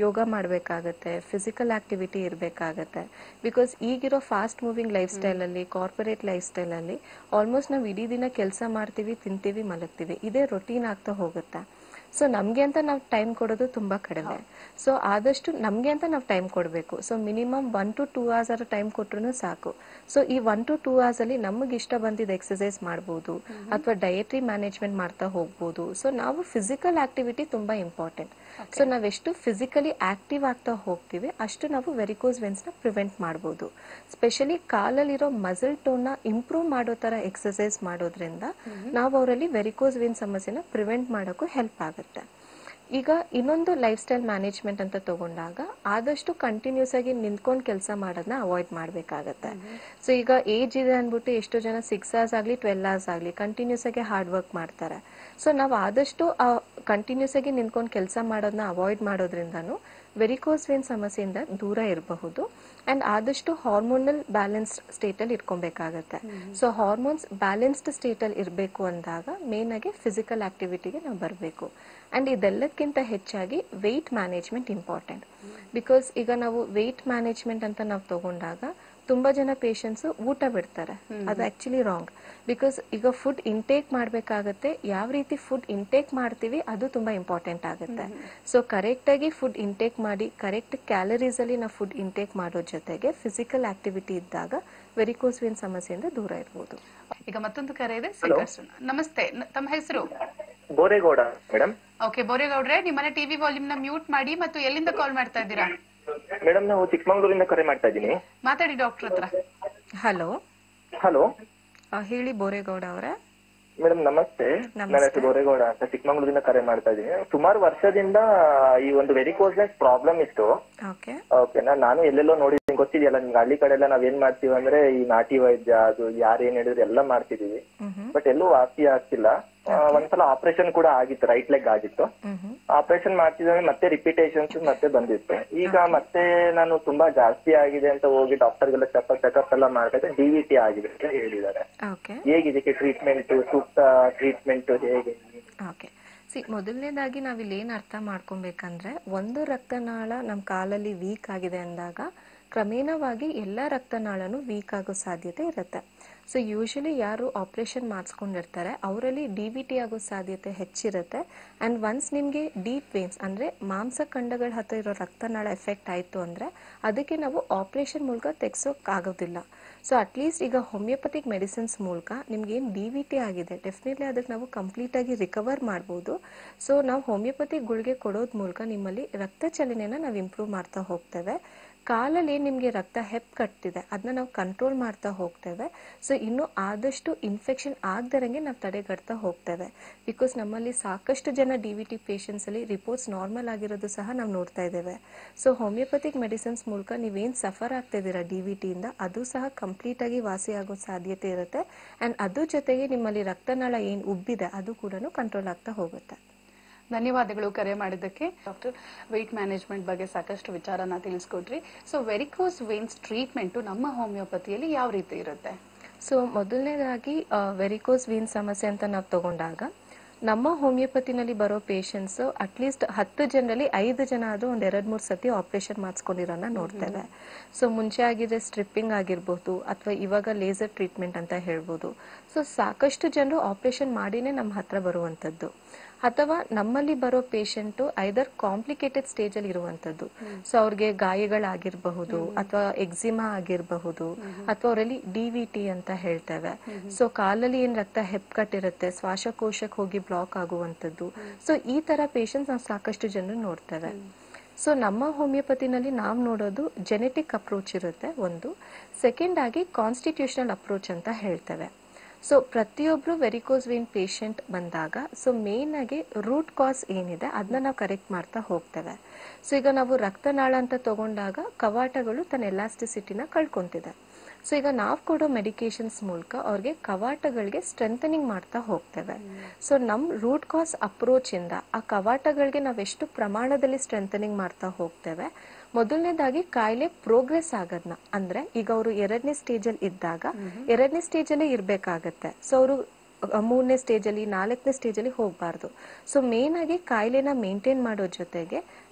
ಯೋಗ ಮಾಡಬೇಕಾಗತ್ತೆ ಫಿಸಿಕಲ್ ಆಕ್ಟಿವಿಟಿ ಇರಬೇಕಾಗತ್ತೆ ಬಿಕಾಸ್ ಈಗಿರೋ ಫಾಸ್ಟ್ ಮೂವಿಂಗ್ ಲೈಫ್ ಸ್ಟೈಲಲ್ಲಿ ಕಾರ್ಪೊರೇಟ್ ಲೈಫ್ ಸ್ಟೈಲಲ್ಲಿ ಆಲ್ಮೋಸ್ಟ್ ನಾವು ಇಡೀ ದಿನ ಕೆಲಸ ಮಾಡ್ತೀವಿ ತಿಂತೀವಿ ಮಲಗ್ತೀವಿ ಇದೇ ರೊಟೀನ್ ಆಗ್ತಾ ಹೋಗುತ್ತೆ ಸೊ ನಮಗೆ ಅಂತ ನಾವು ಟೈಮ್ ಕೊಡೋದು ತುಂಬಾ ಕಡಿಮೆ ಸೊ ಆದಷ್ಟು ನಮಗೆ ಅಂತ ನಾವು ಟೈಮ್ ಕೊಡಬೇಕು so minimum one to two hours ಆರ ಟೈಮ್ ಕೊಟ್ರು ಸಾಕು ಸೊ ಈ ಒನ್ ಟು ಟೂ ಅವರ್ಸ್ ಅಲ್ಲಿ ನಮಗೆ ಇಷ್ಟ ಬಂದಿದ್ದ ಎಕ್ಸಸೈಸ್ ಮಾಡ್ಬೋದು ಅಥವಾ ಡಯಟ್ರಿ ಮ್ಯಾನೇಜ್ಮೆಂಟ್ ಮಾಡ್ತಾ ಹೋಗ್ಬೋದು ಸೊ ನಾವು ಫಿಸಿಕಲ್ ಆಕ್ಟಿವಿಟಿ ತುಂಬಾ ಇಂಪಾರ್ಟೆಂಟ್ ಸೊ ನಾವೆಷ್ಟು ಫಿಸಿಕಲಿ ಆಕ್ಟಿವ್ ಆಗ್ತಾ ಹೋಗ್ತೀವಿ ಅಷ್ಟು ನಾವು ವೆರಿಕೋಸ್ ವೆನ್ಸ್ ನ ಪ್ರಿವೆಂಟ್ ಮಾಡ್ಬೋದು ಸ್ಪೆಷಲಿ ಕಾಲಲ್ಲಿರೋ ಮಸಲ್ ಟೋನ್ ನ ಇಂಪ್ರೂವ್ ಮಾಡೋ ತರ ಎಕ್ಸಸೈಸ್ ಮಾಡೋದ್ರಿಂದ ನಾವು ಅವರಲ್ಲಿ ವೆರಿಕೋಸ್ ವೆನ್ ಸಮಸ್ಯೆನ ಪ್ರಿವೆಂಟ್ ಮಾಡೋಕ್ಕೂ ಹೆಲ್ಪ್ ಆಗುತ್ತೆ ಈಗ ಇನ್ನೊಂದು ಲೈಫ್ ಸ್ಟೈಲ್ ಮ್ಯಾನೇಜ್ಮೆಂಟ್ ಅಂತ ತಗೊಂಡಾಗ ಆದಷ್ಟು ಕಂಟಿನ್ಯೂಸ್ ಆಗಿ ನಿಂತ್ಕೊಂಡು ಕೆಲಸ ಮಾಡೋದನ್ನ ಅವಾಯ್ಡ್ ಮಾಡಬೇಕಾಗತ್ತೆ ಸೊ ಈಗ ಏಜ್ ಇದೆ ಅಂದ್ಬಿಟ್ಟು ಎಷ್ಟೋ ಜನ ಸಿಕ್ಸ್ ಅವರ್ಸ್ ಆಗಲಿ ಟ್ವೆಲ್ ಅವರ್ಸ್ ಆಗಲಿ ಕಂಟಿನ್ಯೂಸ್ ಆಗಿ ಹಾರ್ಡ್ ವರ್ಕ್ ಮಾಡ್ತಾರೆ ಸೊ ನಾವು ಆದಷ್ಟು ಕಂಟಿನ್ಯೂಸ್ ಆಗಿ ನಿಂತ್ಕೊಂಡು ಕೆಲಸ ಮಾಡೋದನ್ನ ಅವಾಯ್ಡ್ ಮಾಡೋದ್ರಿಂದನೂ ವೆರಿಕೋಸ್ ವೇನ್ ಸಮಸ್ಯೆಯಿಂದ ದೂರ ಇರಬಹುದು ಅಂಡ್ ಆದಷ್ಟು ಹಾರ್ಮೋನಲ್ ಬ್ಯಾಲೆನ್ಸ್ ಸ್ಟೇಟಲ್ಲಿ ಇಟ್ಕೊಬೇಕಾಗತ್ತೆ ಸೊ ಹಾರ್ಮೋನ್ಸ್ ಬ್ಯಾಲೆನ್ಸ್ಡ್ ಸ್ಟೇಟಲ್ಲಿ ಇರಬೇಕು ಅಂದಾಗ ಮೇನ್ ಆಗಿ ಫಿಸಿಕಲ್ ಆಕ್ಟಿವಿಟಿಗೆ ನಾವು ಬರಬೇಕು ಅಂಡ್ ಇದೆಲ್ಲಕ್ಕಿಂತ ಹೆಚ್ಚಾಗಿ ವೆಯ್ಟ್ ಮ್ಯಾನೇಜ್ಮೆಂಟ್ ಇಂಪಾರ್ಟೆಂಟ್ ಬಿಕಾಸ್ ಈಗ ನಾವು ವೆಯ್ಟ್ ಮ್ಯಾನೇಜ್ಮೆಂಟ್ ಅಂತ ನಾವು ತಗೊಂಡಾಗ ತುಂಬಾ ಜನ ಪೇಷಂಟ್ಸ್ ಊಟ ಬಿಡ್ತಾರೆ ಅದು ಆಕ್ಚುಲಿ ರಾಂಗ್ ಬಿಕಾಸ್ ಈಗ ಫುಡ್ ಇಂಟೇಕ್ ಮಾಡ್ಬೇಕಾಗತ್ತೆ ಯಾವ ರೀತಿ ಫುಡ್ ಇಂಟೇಕ್ ಮಾಡ್ತೀವಿ ಅದು ತುಂಬಾ ಇಂಪಾರ್ಟೆಂಟ್ ಆಗುತ್ತೆ ಸೊ ಕರೆಕ್ಟ್ ಆಗಿ ಫುಡ್ ಇಂಟೇಕ್ ಮಾಡಿ ಕರೆಕ್ಟ್ ಕ್ಯಾಲರೀಸ್ ಅಲ್ಲಿ ನಾವು ಫುಡ್ ಇಂಟೇಕ್ ಮಾಡೋ ಜೊತೆಗೆ ಫಿಸಿಕಲ್ ಆಕ್ಟಿವಿಟಿ ಇದ್ದಾಗ ವೆರಿಕೋಸ್ ವೇನ್ ಸಮಸ್ಯೆಯಿಂದ ದೂರ ಇರ್ಬೋದು ಈಗ ಮತ್ತೊಂದು ಕರೆ ಇದೆ ಸ್ವೀಕರಿಸೋಣ ನಮಸ್ತೆ ನ- ತಮ್ಮ ಹೆಸರು ಬೋರೇಗೌಡ ಮೇಡಮ್ ಓಕೆ ಬೋರೇಗೌಡ್ರೆ ನಿಮ್ಮನೆ ಟಿವಿ ವಾಲ್ಯೂಮ್ ನ ಮ್ಯೂಟ್ ಮಾಡಿ ಮತ್ತು ಎಲ್ಲಿಂದ ಕಾಲ್ ಮಾಡ್ತಾ ಇದ್ದೀರಾ ಮೇಡಮ್ ನಾವು ಚಿಕ್ಕಮಂಗ್ಳೂರಿಂದ ಕರೆ ಮಾಡ್ತಾ ಇದ್ದೀನಿ ಮಾತಾಡಿ ಡಾಕ್ಟರ್ ಹತ್ರ ಹಲೋ ಹಲೋ ಹೇಳಿ ಬೋರೇಗೌಡ ಅವರೇ ಮೇಡಮ್ ನಮಸ್ತೆ ನನ್ನ ಹೆಸರು ಬೋರೇಗೌಡ ಅಂತ ಚಿಕ್ಕಮಂಗ್ಳೂರಿಂದ ಕರೆ ಮಾಡ್ತಾ ಇದ್ದೀನಿ ಸುಮಾರು ವರ್ಷದಿಂದ ಈ ಒಂದು ವೆರಿಕೋಸ್ನೆಸ್ ಪ್ರಾಬ್ಲಮ್ ಇತ್ತು ಓಕೆ ಓಕೆನಾ ನಾನು ಎಲ್ಲೆಲ್ಲೋ ನೋಡಿದ್ದೀನಿ ಗೊತ್ತಿದೆಯಲ್ಲ ನಿಮ್ಗೆ ಹಳ್ಳಿ ಕಡೆ ಎಲ್ಲ ನಾವ್ ಏನ್ ಮಾಡ್ತೀವಿ ಅಂದ್ರೆ ಈ ನಾಟಿ ವೈದ್ಯ ಅದು ಯಾರು ಏನ್ ಹೇಳಿದ್ರು ಎಲ್ಲ ಮಾಡ್ತಿದೀವಿ ಬಟ್ ಎಲ್ಲೂ ವಾಸಿ ಆಗ್ತಿಲ್ಲ ಆ, ಒಂದ್ಸಲ ಆಪರೇಷನ್ ಕೂಡ ಆಗಿತ್ತು ರೈಟ್ ಲೆಗ್ ಆಗಿತ್ತು ಆಪರೇಷನ್ ಮಾಡ್ತಿದ್ರೆ ಮತ್ತೆ ರಿಪಿಟೇಷನ್ಸ್ ಮತ್ತೆ ಬಂದಿತ್ತು ಈಗ ಮತ್ತೆ ನಾನು ತುಂಬಾ ಜಾಸ್ತಿ ಆಗಿದೆ ಅಂತ ಹೋಗಿ ಡಾಕ್ಟರ್ಗೆಲ್ಲ ಚೆಕಪ್ ಚೆಕಪ್ ಎಲ್ಲ ಮಾಡಿದ್ರೆ ಡಿ ವಿ ಟಿ ಆಗಿದೆ ಅಂತ ಹೇಳಿದ್ದಾರೆ ಓಕೆ ಹೇಗೆ ಇದಕ್ಕೆ ಟ್ರೀಟ್ಮೆಂಟ್ ಸೂಕ್ತ ಟ್ರೀಟ್ಮೆಂಟ್ ಹೇಗೆ ಓಕೆ ಸಿ ಮೊದಲನೇದಾಗಿ ನಾವಿಲ್ಲಿ ಏನು ಅರ್ಥ ಮಾಡ್ಕೊಬೇಕಂದ್ರೆ ಒಂದು ರಕ್ತನಾಳ ನಮ್ಮ ಕಾಲಲ್ಲಿ ವೀಕ್ ಆಗಿದೆ ಅಂದಾಗ ಕ್ರಮೇಣವಾಗಿ ಎಲ್ಲ ರಕ್ತನಾಳನು ವೀಕ್ ಆಗೋ ಸಾಧ್ಯತೆ ಇರುತ್ತೆ ಸೊ ಯೂಶಲಿ ಯಾರು ಆಪರೇಷನ್ ಮಾಡಿಸ್ಕೊಂಡಿರ್ತಾರೆ ಅವರಲ್ಲಿ ಡಿ ವಿ ಟಿ ಆಗೋ ಸಾಧ್ಯತೆ ಹೆಚ್ಚಿರುತ್ತೆ ಆ್ಯಂಡ್ ಒನ್ಸ್ ನಿಮಗೆ ಡೀಪ್ ವೇನ್ಸ್ ಅಂದರೆ ಮಾಂಸಖಂಡಗಳ ಹತ್ರ ಇರೋ ರಕ್ತನಾಳ ಎಫೆಕ್ಟ್ ಆಯಿತು ಅಂದರೆ ಅದಕ್ಕೆ ನಾವು ಆಪರೇಷನ್ ಮೂಲಕ ತೆಗ್ಸೋಕ್ಕಾಗೋದಿಲ್ಲ ಸೊ ಅಟ್ಲೀಸ್ಟ್ ಈಗ ಹೋಮಿಯೋಪತಿಕ್ ಮೆಡಿಸಿನ್ಸ್ ಮೂಲಕ ನಿಮ್ಗೆ ಏನು ಡಿ ವಿ ಟಿ ಆಗಿದೆ ಡೆಫಿನೆಟ್ಲಿ ಅದಕ್ಕೆ ನಾವು ಕಂಪ್ಲೀಟಾಗಿ ರಿಕವರ್ ಮಾಡ್ಬೋದು ಸೊ ನಾವು ಹೋಮಿಯೋಪತಿಕ್ ಗುಳಿಗೆ ಕೊಡೋದ್ ಮೂಲಕ ನಿಮ್ಮಲ್ಲಿ ರಕ್ತ ಚಲನೆನ ನಾವು ಇಂಪ್ರೂವ್ ಮಾಡ್ತಾ ಹೋಗ್ತೇವೆ ಕಾಲಲ್ಲಿ ಏನು ನಿಮಗೆ ರಕ್ತ ಹೆಪ್ ಕಟ್ತಿದೆ ಅದನ್ನ ನಾವು ಕಂಟ್ರೋಲ್ ಮಾಡ್ತಾ ಹೋಗ್ತೇವೆ ಸೊ ಇನ್ನು ಆದಷ್ಟು ಇನ್ಫೆಕ್ಷನ್ ಆಗದಿರಂಗೆ ನಾವು ತಡೆಗಟ್ತಾ ಹೋಗ್ತೇವೆ ಬಿಕಾಸ್ ನಮ್ಮಲ್ಲಿ ಸಾಕಷ್ಟು ಜನ ಡಿ ವಿ ಟಿ ಪೇಷಂಟ್ಸಲ್ಲಿ ರಿಪೋರ್ಟ್ಸ್ ನಾರ್ಮಲ್ ಆಗಿರೋದು ಸಹ ನಾವು ನೋಡ್ತಾ ಇದ್ದೇವೆ ಸೊ ಹೋಮಿಯೋಪತಿಕ್ ಮೆಡಿಸಿನ್ಸ್ ಮೂಲಕ ನೀವೇನು ಸಫರ್ ಆಗ್ತಾ ಇದ್ದೀರಾ ಡಿ ವಿ ಟಿಯಿಂದ ಅದು ಸಹ ಕಂಪ್ಲೀಟ್ ಆಗಿ ವಾಸಿ ಆಗೋ ಸಾಧ್ಯತೆ ಇರುತ್ತೆ ಆ್ಯಂಡ್ ಅದ್ರ ಜೊತೆಗೆ ನಿಮ್ಮಲ್ಲಿ ರಕ್ತನಾಳ ಏನು ಉಬ್ಬಿದೆ ಅದು ಕೂಡ ಕಂಟ್ರೋಲ್ ಆಗ್ತಾ ಹೋಗುತ್ತೆ ಧನ್ಯವಾದಗಳು ಕರೆ ಮಾಡಿದ್ದಕ್ಕೆ ಡಾಕ್ಟರ್ ವೆಯ್ಟ್ ಮ್ಯಾನೇಜ್ಮೆಂಟ್ ಬಗ್ಗೆ ಸಾಕಷ್ಟು ವಿಚಾರನ ತಿಳಿಸ್ಕೊಟ್ರಿ ಸೊ ವೆರಿಕೋಸ್ ವೇನ್ಸ್ ಟ್ರೀಟ್ಮೆಂಟ್ ನಮ್ಮ ಹೋಮಿಯೋಪತಿಯಲ್ಲಿ ಯಾವ ರೀತಿ ಇರುತ್ತೆ ಸೊ ಮೊದಲನೇದಾಗಿ ವೆರಿಕೋಸ್ ವೀನ್ ಸಮಸ್ಯೆ ಅಂತ ನಾವು ತಗೊಂಡಾಗ ನಮ್ಮ ಹೋಮಿಯೋಪತಿನಲ್ಲಿ ಬರೋ ಪೇಷಂಟ್ಸ್ ಅಟ್ಲೀಸ್ಟ್ ಹತ್ತು ಜನರಲ್ಲಿ ಐದು ಜನ ಆದ್ರೂ ಒಂದ್ ಎರಡ್ ಮೂರು ಸತಿ ಆಪರೇಷನ್ ಮಾಡಿಸ್ಕೊಂಡಿರೋನ ನೋಡ್ತೇವೆ ಸೊ ಮುಂಚೆ ಆಗಿದ್ರೆ ಸ್ಟ್ರಿಪ್ಪಿಂಗ್ ಆಗಿರ್ಬೋದು ಅಥವಾ ಇವಾಗ ಲೇಸರ್ ಟ್ರೀಟ್ಮೆಂಟ್ ಅಂತ ಹೇಳ್ಬೋದು ಸೊ ಸಾಕಷ್ಟು ಜನರು ಆಪರೇಷನ್ ಮಾಡಿನೇ ನಮ್ಮ ಹತ್ರ ಬರುವಂತದ್ದು ಅಥವಾ ನಮ್ಮಲ್ಲಿ ಬರೋ ಪೇಷಂಟು ಐದರ್ ಕಾಂಪ್ಲಿಕೇಟೆಡ್ ಸ್ಟೇಜ್ ಅಲ್ಲಿ ಇರುವಂತದ್ದು ಸೊ ಅವ್ರಿಗೆ ಗಾಯಗಳಾಗಿರಬಹುದು ಅಥವಾ ಎಕ್ಸಿಮಾ ಆಗಿರಬಹುದು ಅಥವಾ ಅವರಲ್ಲಿ ಡಿ ವಿ ಟಿ ಅಂತ ಹೇಳ್ತೇವೆ ಸೊ ಕಾಲಲ್ಲಿ ಏನ್ ರಕ್ತ ಹೆಪ್ಕಟ್ಟಿರುತ್ತೆ ಶ್ವಾಸಕೋಶಕ್ಕೆ ಹೋಗಿ ಬ್ಲಾಕ್ ಆಗುವಂತದ್ದು ಸೊ ಈ ತರ ಪೇಷಂಟ್ಸ್ ನಾವು ಸಾಕಷ್ಟು ಜನರು ನೋಡ್ತೇವೆ ಸೊ ನಮ್ಮ ಹೋಮಿಯೋಪತಿನಲ್ಲಿ ನಾವು ನೋಡೋದು ಜೆನೆಟಿಕ್ ಅಪ್ರೋಚ್ ಇರುತ್ತೆ ಒಂದು ಸೆಕೆಂಡ್ ಆಗಿ ಕಾನ್ಸ್ಟಿಟ್ಯೂಷನಲ್ ಅಪ್ರೋಚ್ ಅಂತ ಹೇಳ್ತೇವೆ ಸೊ ಪ್ರತಿಯೊಬ್ರು ವೆರಿಕೋಸ್ ವೇನ್ ಪೇಷಂಟ್ ಬಂದಾಗ ಸೊ ಮೇನ್ ಆಗಿ ರೂಟ್ ಕಾಸ್ ಏನಿದೆ ಅದನ್ನ ನಾವು ಕರೆಕ್ಟ್ ಮಾಡ್ತಾ ಹೋಗ್ತೇವೆ ಸೊ ಈಗ ನಾವು ರಕ್ತನಾಳ ಅಂತ ತಗೊಂಡಾಗ ಕವಾಟಗಳು ತನ್ನ ಎಲಾಸ್ಟಿಸಿಟಿನ ಕಳ್ಕೊಂತಿದೆ ಸೊ ಈಗ ನಾವು ಕೊಡೋ ಮೆಡಿಕೇಶನ್ಸ್ ಮೂಲಕ ಅವ್ರಿಗೆ ಕವಾಟಗಳಿಗೆ ಸ್ಟ್ರೆಂಥನಿಂಗ್ ಮಾಡ್ತಾ ಹೋಗ್ತೇವೆ ಸೊ ನಮ್ ರೂಟ್ ಕಾಸ್ ಅಪ್ರೋಚ್ ಇಂದ ಆ ಕವಾಟಗಳಿಗೆ ನಾವೆಷ್ಟು ಪ್ರಮಾಣದಲ್ಲಿ ಸ್ಟ್ರೆಂಥನಿಂಗ್ ಮಾಡ್ತಾ ಹೋಗ್ತೇವೆ ಮೊದಲನೇದಾಗಿ ಕಾಯಿಲೆ ಪ್ರೋಗ್ರೆಸ್ ಆಗೋದ್ನ ಅಂದ್ರೆ ಈಗ ಅವರು ಎರಡನೇ ಸ್ಟೇಜ್ ಅಲ್ಲಿ ಇದ್ದಾಗ ಎರಡನೇ ಸ್ಟೇಜ್ ಅಲ್ಲೇ ಇರ್ಬೇಕಾಗತ್ತೆ ಸೊ ಅವರು ಮೂರನೇ ಸ್ಟೇಜ್ ಅಲ್ಲಿ ನಾಲ್ಕನೇ ಸ್ಟೇಜ್ ಅಲ್ಲಿ ಹೋಗಬಾರ್ದು ಸೊ ಮೇನ್ ಆಗಿ ಕಾಯಿಲೆನ ಮೇಂಟೈನ್ ಮಾಡೋ ಜೊತೆಗೆ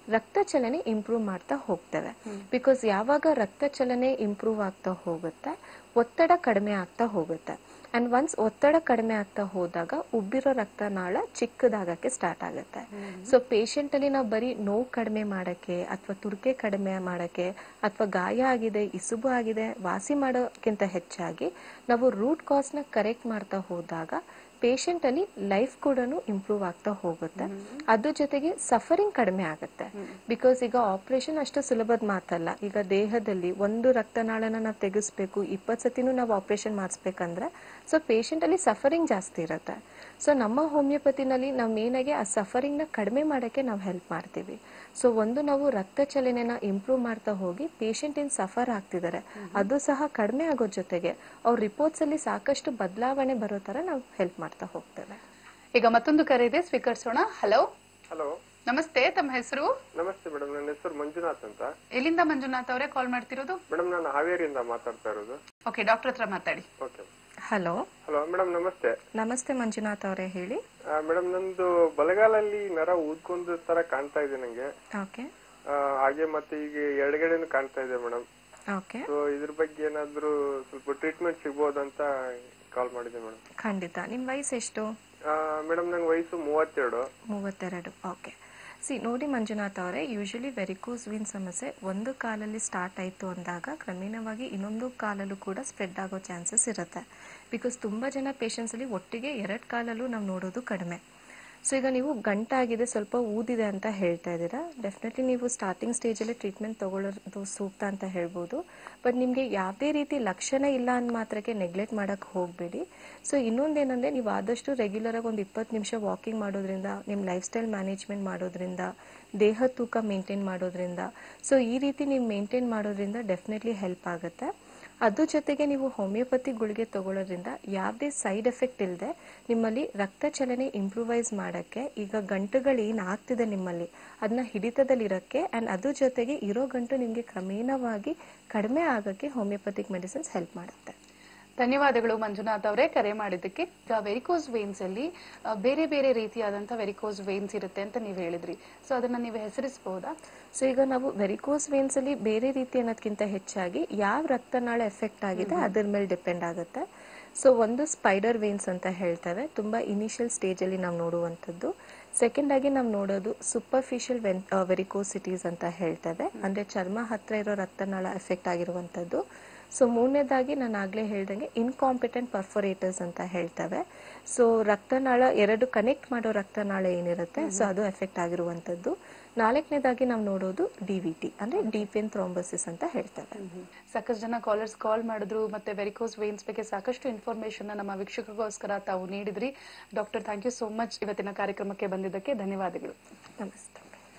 ರಕ್ತ ಚಲನೆ ಇಂಪ್ರೂವ್ ಮಾಡ್ತಾ ಹೋಗ್ತೇವೆ ಬಿಕಾಸ್ ಯಾವಾಗ ರಕ್ತ ಚಲನೆ ಇಂಪ್ರೂವ್ ಆಗ್ತಾ ಹೋಗುತ್ತೆ ಒತ್ತಡ ಕಡಿಮೆ ಆಗ್ತಾ ಹೋಗುತ್ತೆ ಅಂಡ್ ಒನ್ಸ್ ಒತ್ತಡ ಕಡಿಮೆ ಆಗ್ತಾ ಹೋದಾಗ ಉಬ್ಬಿರೋ ರಕ್ತನಾಳ ಚಿಕ್ಕದಾಗಕ್ಕೆ ಸ್ಟಾರ್ಟ್ ಆಗುತ್ತೆ ಸೊ ಪೇಷಂಟ್ ಅಲ್ಲಿ ನಾವು ಬರೀ ನೋವು ಕಡಿಮೆ ಮಾಡಕ್ಕೆ ಅಥವಾ ತುರ್ಕೆ ಕಡಿಮೆ ಮಾಡಕ್ಕೆ ಅಥವಾ ಗಾಯ ಆಗಿದೆ ಇಸುಬು ಆಗಿದೆ ವಾಸಿ ಮಾಡೋಕ್ಕಿಂತ ಹೆಚ್ಚಾಗಿ ನಾವು ರೂಟ್ ಕಾಸ್ ನ ಕರೆಕ್ಟ್ ಮಾಡ್ತಾ ಹೋದಾಗ ಪೇಷಂಟ್ ಅಲ್ಲಿ ಲೈಫ್ ಕೂಡ ಇಂಪ್ರೂವ್ ಆಗ್ತಾ ಹೋಗುತ್ತೆ ಅದ್ರ ಜೊತೆಗೆ ಸಫರಿಂಗ್ ಕಡಿಮೆ ಆಗುತ್ತೆ ಬಿಕಾಸ್ ಈಗ ಆಪರೇಷನ್ ಅಷ್ಟು ಸುಲಭದ ಮಾತಲ್ಲ ಈಗ ದೇಹದಲ್ಲಿ ಒಂದು ರಕ್ತನಾಳನ ನಾವು ತೆಗೆಸ್ಬೇಕು ಇಪ್ಪತ್ತು ಸತಿನೂ ನಾವು ಆಪರೇಷನ್ ಮಾಡಿಸ್ಬೇಕಂದ್ರೆ ಸೊ ಪೇಷಂಟ್ ಅಲ್ಲಿ ಸಫರಿಂಗ್ ಜಾಸ್ತಿ ಇರುತ್ತೆ ಸೊ ನಮ್ಮ ಹೋಮಿಯೋಪತಿನಲ್ಲಿ ನಾವು ಮೇನಾಗಿ ಆ ಸಫರಿಂಗ್ ನ ಕಡಿಮೆ ಮಾಡಕ್ಕೆ ನಾವು ಹೆಲ್ಪ್ ಮಾಡ್ತೀವಿ ಸೊ ಒಂದು ನಾವು ರಕ್ತ ಚಲನೆನ ಇಂಪ್ರೂವ್ ಮಾಡ್ತಾ ಹೋಗಿ ಪೇಷಂಟ್ ಏನ್ ಸಫರ್ ಆಗ್ತಿದ್ದಾರೆ ಅದು ಸಹ ಕಡಿಮೆ ಆಗೋ ಜೊತೆಗೆ ಅವ್ರ ರಿಪೋರ್ಟ್ಸ್ ಅಲ್ಲಿ ಸಾಕಷ್ಟು ಬದಲಾವಣೆ ಬರೋ ತರ ನಾವು ಹೆಲ್ಪ್ ಮಾಡ್ತಾ ಹೋಗ್ತೇವೆ ಈಗ ಮತ್ತೊಂದು ಕರೆ ಇದೆ ಸ್ವೀಕರಿಸೋಣ ಹಲೋ ಹಲೋ ನಮಸ್ತೆ ತಮ್ಮ ಹೆಸರು ನಮಸ್ತೆ ಮೇಡಮ್ ನನ್ನ ಹೆಸರು ಮಂಜುನಾಥ್ ಅಂತ ಎಲ್ಲಿಂದ ಮಂಜುನಾಥ್ ಅವರೇ ಕಾಲ್ ಮಾಡ್ತಿರೋದು ಮೇಡಮ್ ನಾನು ಹಾವೇರಿಯಿಂದ ಮಾತಾಡ್ತಾ ಇರೋದು ಓಕೆ ಡಾಕ್ಟರ್ ಹತ್ರ ಮಾತಾಡಿ ಓಕೆ ಹಲೋ ಹಲೋ ಮೇಡಮ್ ನಮಸ್ತೆ ನಮಸ್ತೆ ಮಂಜುನಾಥ್ ಅವರೇ ಹೇಳಿ ಮೇಡಮ್ ನಂದು ಬಲಗಾಲಲ್ಲಿ ನರ ಊದ್ಕೊಂಡ ತರ ಕಾಣ್ತಾ ಇದೆ ನಂಗೆ ಓಕೆ ಆ, ಹಾಗೆ ಮತ್ತೆ ಈಗ ಎಡಗಡೆನು ಕಾಣ್ತಾ ಇದೆ ಮೇಡಮ್ ಓಕೆ ಸೊ ಇದ್ರ ಬಗ್ಗೆ ಏನಾದ್ರೂ ಸ್ವಲ್ಪ ಟ್ರೀಟ್ಮೆಂಟ್ ಸಿಗ್ಬೋದಂತ ಕಾಲ್ ಮಾಡಿದೆ ಮೇಡಮ್ ಖಂಡಿತ ನಿಮ್ಮ ವಯಸ್ಸು ಎಷ್ಟು ಮೇಡಮ್ ನಂಗೆ ವಯಸ್ಸು ಮೂವತ್ತೆರಡು ಮೂವತ್ತೆರಡು ಓಕೆ ಸಿ ನೋಡಿ ಮಂಜುನಾಥ್ ಅವರೇ ಯೂಶಲಿ ವೆರಿಕೋಸ್ ವಿನ್ ಸಮಸ್ಯೆ ಒಂದು ಕಾಲಲ್ಲಿ ಸ್ಟಾರ್ಟ್ ಆಯಿತು ಅಂದಾಗ ಕ್ರಮೇಣವಾಗಿ ಇನ್ನೊಂದು ಕಾಲಲ್ಲೂ ಕೂಡ ಸ್ಪ್ರೆಡ್ ಆಗೋ ಚಾನ್ಸಸ್ ಇರುತ್ತೆ ಬಿಕಾಸ್ ತುಂಬ ಜನ ಪೇಷಂಟ್ಸಲ್ಲಿ ಒಟ್ಟಿಗೆ ಎರಡು ಕಾಲಲ್ಲೂ ನಾವು ನೋಡೋದು ಕಡಿಮೆ ಸೊ ಈಗ ನೀವು ಗಂಟಾಗಿದೆ ಸ್ವಲ್ಪ ಊದಿದೆ ಅಂತ ಹೇಳ್ತಾ ಇದ್ದೀರಾ ಡೆಫಿನೆಟ್ಲಿ ನೀವು ಸ್ಟಾರ್ಟಿಂಗ್ ಸ್ಟೇಜಲ್ಲಿ ಟ್ರೀಟ್ಮೆಂಟ್ ತಗೊಳ್ಳೋದು ಸೂಕ್ತ ಅಂತ ಹೇಳ್ಬೋದು ಬಟ್ ನಿಮಗೆ ಯಾವುದೇ ರೀತಿ ಲಕ್ಷಣ ಇಲ್ಲ ಅಂದ ಮಾತ್ರಕ್ಕೆ ನೆಗ್ಲೆಕ್ಟ್ ಮಾಡೋಕ್ಕೆ ಹೋಗಬೇಡಿ ಸೊ ಇನ್ನೊಂದೇನೆಂದರೆ ನೀವು ಆದಷ್ಟು ರೆಗ್ಯುಲರಾಗಿ ಒಂದು ಇಪ್ಪತ್ತು ನಿಮಿಷ ವಾಕಿಂಗ್ ಮಾಡೋದ್ರಿಂದ ನಿಮ್ಮ ಲೈಫ್ ಸ್ಟೈಲ್ ಮ್ಯಾನೇಜ್ಮೆಂಟ್ ಮಾಡೋದ್ರಿಂದ ದೇಹ ತೂಕ ಮೇಂಟೈನ್ ಮಾಡೋದ್ರಿಂದ ಸೊ ಈ ರೀತಿ ನೀವು ಮೇಂಟೈನ್ ಮಾಡೋದ್ರಿಂದ ಡೆಫಿನೆಟ್ಲಿ ಹೆಲ್ಪ್ ಆಗುತ್ತೆ ಅದ್ರ ಜೊತೆಗೆ ನೀವು ಹೋಮಿಯೋಪತಿ ಗುಳಿಗೆ ತಗೊಳ್ಳೋದ್ರಿಂದ ಯಾವುದೇ ಸೈಡ್ ಎಫೆಕ್ಟ್ ಇಲ್ಲದೆ ನಿಮ್ಮಲ್ಲಿ ರಕ್ತ ಚಲನೆ ಇಂಪ್ರೂವೈಸ್ ಮಾಡೋಕ್ಕೆ ಈಗ ಗಂಟುಗಳು ಏನು ಆಗ್ತಿದೆ ನಿಮ್ಮಲ್ಲಿ ಅದನ್ನ ಹಿಡಿತದಲ್ಲಿರೋಕ್ಕೆ ಆ್ಯಂಡ್ ಅದ್ರ ಜೊತೆಗೆ ಇರೋ ಗಂಟು ನಿಮಗೆ ಕ್ರಮೇಣವಾಗಿ ಕಡಿಮೆ ಆಗೋಕ್ಕೆ ಹೋಮಿಯೋಪತಿಕ್ ಮೆಡಿಸಿನ್ಸ್ ಹೆಲ್ಪ್ ಮಾಡುತ್ತೆ ಧನ್ಯವಾದಗಳು ಮಂಜುನಾಥ್ ಅವರೇ ಕರೆ ಮಾಡಿದ್ದಕ್ಕೆ ಈಗ ವೆರಿಕೋಸ್ ವೇನ್ಸ್ ಅಲ್ಲಿ ಆ, ಬೇರೆ ಬೇರೆ ರೀತಿಯಾದಂತಹ ವೆರಿಕೋಸ್ ವೇನ್ಸ್ ಇರುತ್ತೆ ಅಂತ ನೀವು ಹೇಳಿದ್ರಿ ಸೊ ಅದನ್ನ ನೀವು ಹೆಸರಿಸಬಹುದಾ ಸೊ ಈಗ ನಾವು ವೆರಿಕೋಸ್ ವೇನ್ಸ್ ಅಲ್ಲಿ ಬೇರೆ ರೀತಿ ಅನ್ನೋದಕ್ಕಿಂತ ಹೆಚ್ಚಾಗಿ ಯಾವ ರಕ್ತನಾಳ ಎಫೆಕ್ಟ್ ಆಗಿದೆ ಅದ್ರ ಮೇಲೆ ಡಿಪೆಂಡ್ ಆಗುತ್ತೆ ಸೊ ಒಂದು ಸ್ಪೈಡರ್ ವೇನ್ಸ್ ಅಂತ ಹೇಳ್ತೇವೆ ತುಂಬಾ ಇನಿಷಿಯಲ್ ಸ್ಟೇಜ್ ಅಲ್ಲಿ ನಾವು ನೋಡುವಂಥದ್ದು ಸೆಕೆಂಡ್ ಆಗಿ ನಾವು ನೋಡೋದು ಸೂಪರ್ಫಿಷಿಯಲ್ ವೆನ್ ವೆರಿಕೋಸಿಟೀಸ್ ಅಂತ ಹೇಳ್ತೇವೆ ಅಂದ್ರೆ ಚರ್ಮ ಹತ್ರ ಇರೋ ರಕ್ತನಾಳ ಎಫೆಕ್ಟ್ ಆಗಿರುವಂಥದ್ದು ಸೊ ಮೂರನೇದಾಗಿ ನಾನು ಆಗ್ಲೇ ಹೇಳ್ದಂಗೆ ಇನ್ಕಾಂಪಿಟೆಂಟ್ ಪರ್ಫೊರೇಟರ್ಸ್ ಅಂತ ಹೇಳ್ತೇವೆ ಸೊ ರಕ್ತನಾಳ ಎರಡು ಕನೆಕ್ಟ್ ಮಾಡೋ ರಕ್ತನಾಳ ಏನಿರುತ್ತೆ ಸೊ ಅದು ಎಫೆಕ್ಟ್ ಆಗಿರುವಂಥದ್ದು ನಾಲ್ಕನೇದಾಗಿ ನಾವು ನೋಡೋದು ಡಿ ವಿ ಟಿ ಅಂದ್ರೆ ಡೀಪ್ ವೆನ್ ಥ್ರೋಂಬೋಸಿಸ್ ಅಂತ ಹೇಳ್ತೇವೆ ಸಾಕಷ್ಟು ಜನ ಕಾಲರ್ಸ್ ಕಾಲ್ ಮಾಡಿದ್ರು ಮತ್ತೆ ವೆರಿಕೋಸ್ ವೇನ್ಸ್ ಬಗ್ಗೆ ಸಾಕಷ್ಟು ಇನ್ಫಾರ್ಮೇಶನ್ ನಮ್ಮ ವೀಕ್ಷಕರಿಗೋಸ್ಕರ ತಾವು ನೀಡಿದ್ರಿ doctor thank you so much ಇವತ್ತಿನ ಕಾರ್ಯಕ್ರಮಕ್ಕೆ ಬಂದಿದ್ದಕ್ಕೆ ಧನ್ಯವಾದಗಳು ನಮಸ್ತೆ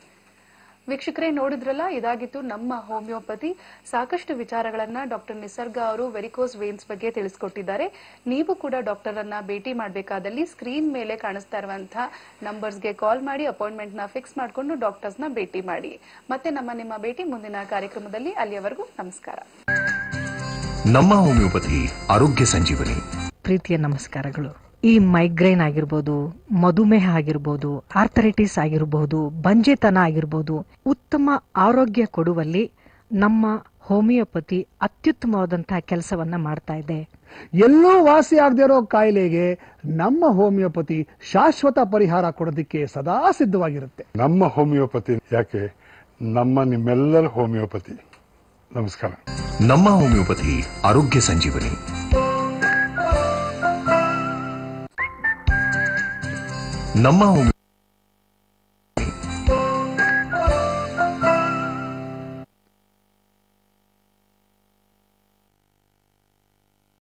ವೀಕ್ಷಕರೇ ನೋಡಿದ್ರಲ್ಲ ಇದಾಗಿತ್ತು ನಮ್ಮ ಹೋಮಿಯೋಪತಿ ಸಾಕಷ್ಟು ವಿಚಾರಗಳನ್ನ ಡಾಕ್ಟರ್ ನಿಸರ್ಗ ಅವರು ವೆರಿಕೋಸ್ ವೇನ್ಸ್ ಬಗ್ಗೆ ತಿಳಿಸ್ಕೊಟ್ಟಿದ್ದಾರೆ ನೀವು ಕೂಡ ಡಾಕ್ಟರ್ ಅನ್ನ ಭೇಟಿ ಮಾಡಬೇಕಾದಲ್ಲಿ ಸ್ಕ್ರೀನ್ ಮೇಲೆ ಕಾಣಿಸ್ತಾ ಇರುವಂತಹ ನಂಬರ್ಸ್ಗೆ ಕಾಲ್ ಮಾಡಿ ಅಪಾಯಿಂಟ್ಮೆಂಟ್ ನ ಫಿಕ್ಸ್ ಮಾಡಿಕೊಂಡು ಡಾಕ್ಟರ್ಸ್ ನ ಭೇಟಿ ಮಾಡಿ ಮತ್ತೆ ನಮ್ಮ ನಿಮ್ಮ ಭೇಟಿ ಮುಂದಿನ ಕಾರ್ಯಕ್ರಮದಲ್ಲಿ ಅಲ್ಲಿಯವರೆಗೂ ನಮಸ್ಕಾರ ನಮ್ಮ ಹೋಮಿಯೋಪತಿ ಆರೋಗ್ಯ ಸಂಜೀವನಿ ಪ್ರೀತಿಯ ನಮಸ್ಕಾರಗಳು ಈ ಮೈಗ್ರೇನ್ ಆಗಿರ್ಬೋದು ಮಧುಮೇಹ ಆಗಿರ್ಬೋದು ಆರ್ಥರೈಟಿಸ್ ಆಗಿರ್ಬೋದು ಬಂಜೆತನ ಆಗಿರ್ಬೋದು ಉತ್ತಮ ಆರೋಗ್ಯ ಕೊಡುವಲ್ಲಿ ನಮ್ಮ ಹೋಮಿಯೋಪತಿ ಅತ್ಯುತ್ತಮವಾದಂತಹ ಕೆಲಸವನ್ನ ಮಾಡ್ತಾ ಇದೆ ಎಲ್ಲೋ ವಾಸಿ ಆಗದೆ ಇರೋ ಕಾಯಿಲೆಗೆ ನಮ್ಮ ಹೋಮಿಯೋಪತಿ ಶಾಶ್ವತ ಪರಿಹಾರ ಕೊಡೋದಕ್ಕೆ ಸದಾ ಸಿದ್ಧವಾಗಿರುತ್ತೆ ನಮ್ಮ ಹೋಮಿಯೋಪತಿ ಯಾಕೆ ನಮ್ಮ ನಿಮ್ಮೆಲ್ಲರ ಹೋಮಿಯೋಪತಿ ನಮಸ್ಕಾರ ನಮ್ಮ ಹೋಮಿಯೋಪತಿ ಆರೋಗ್ಯ ಸಂಜೀವನಿ ನಮ್ಮ ಹೋಮಿಯೋ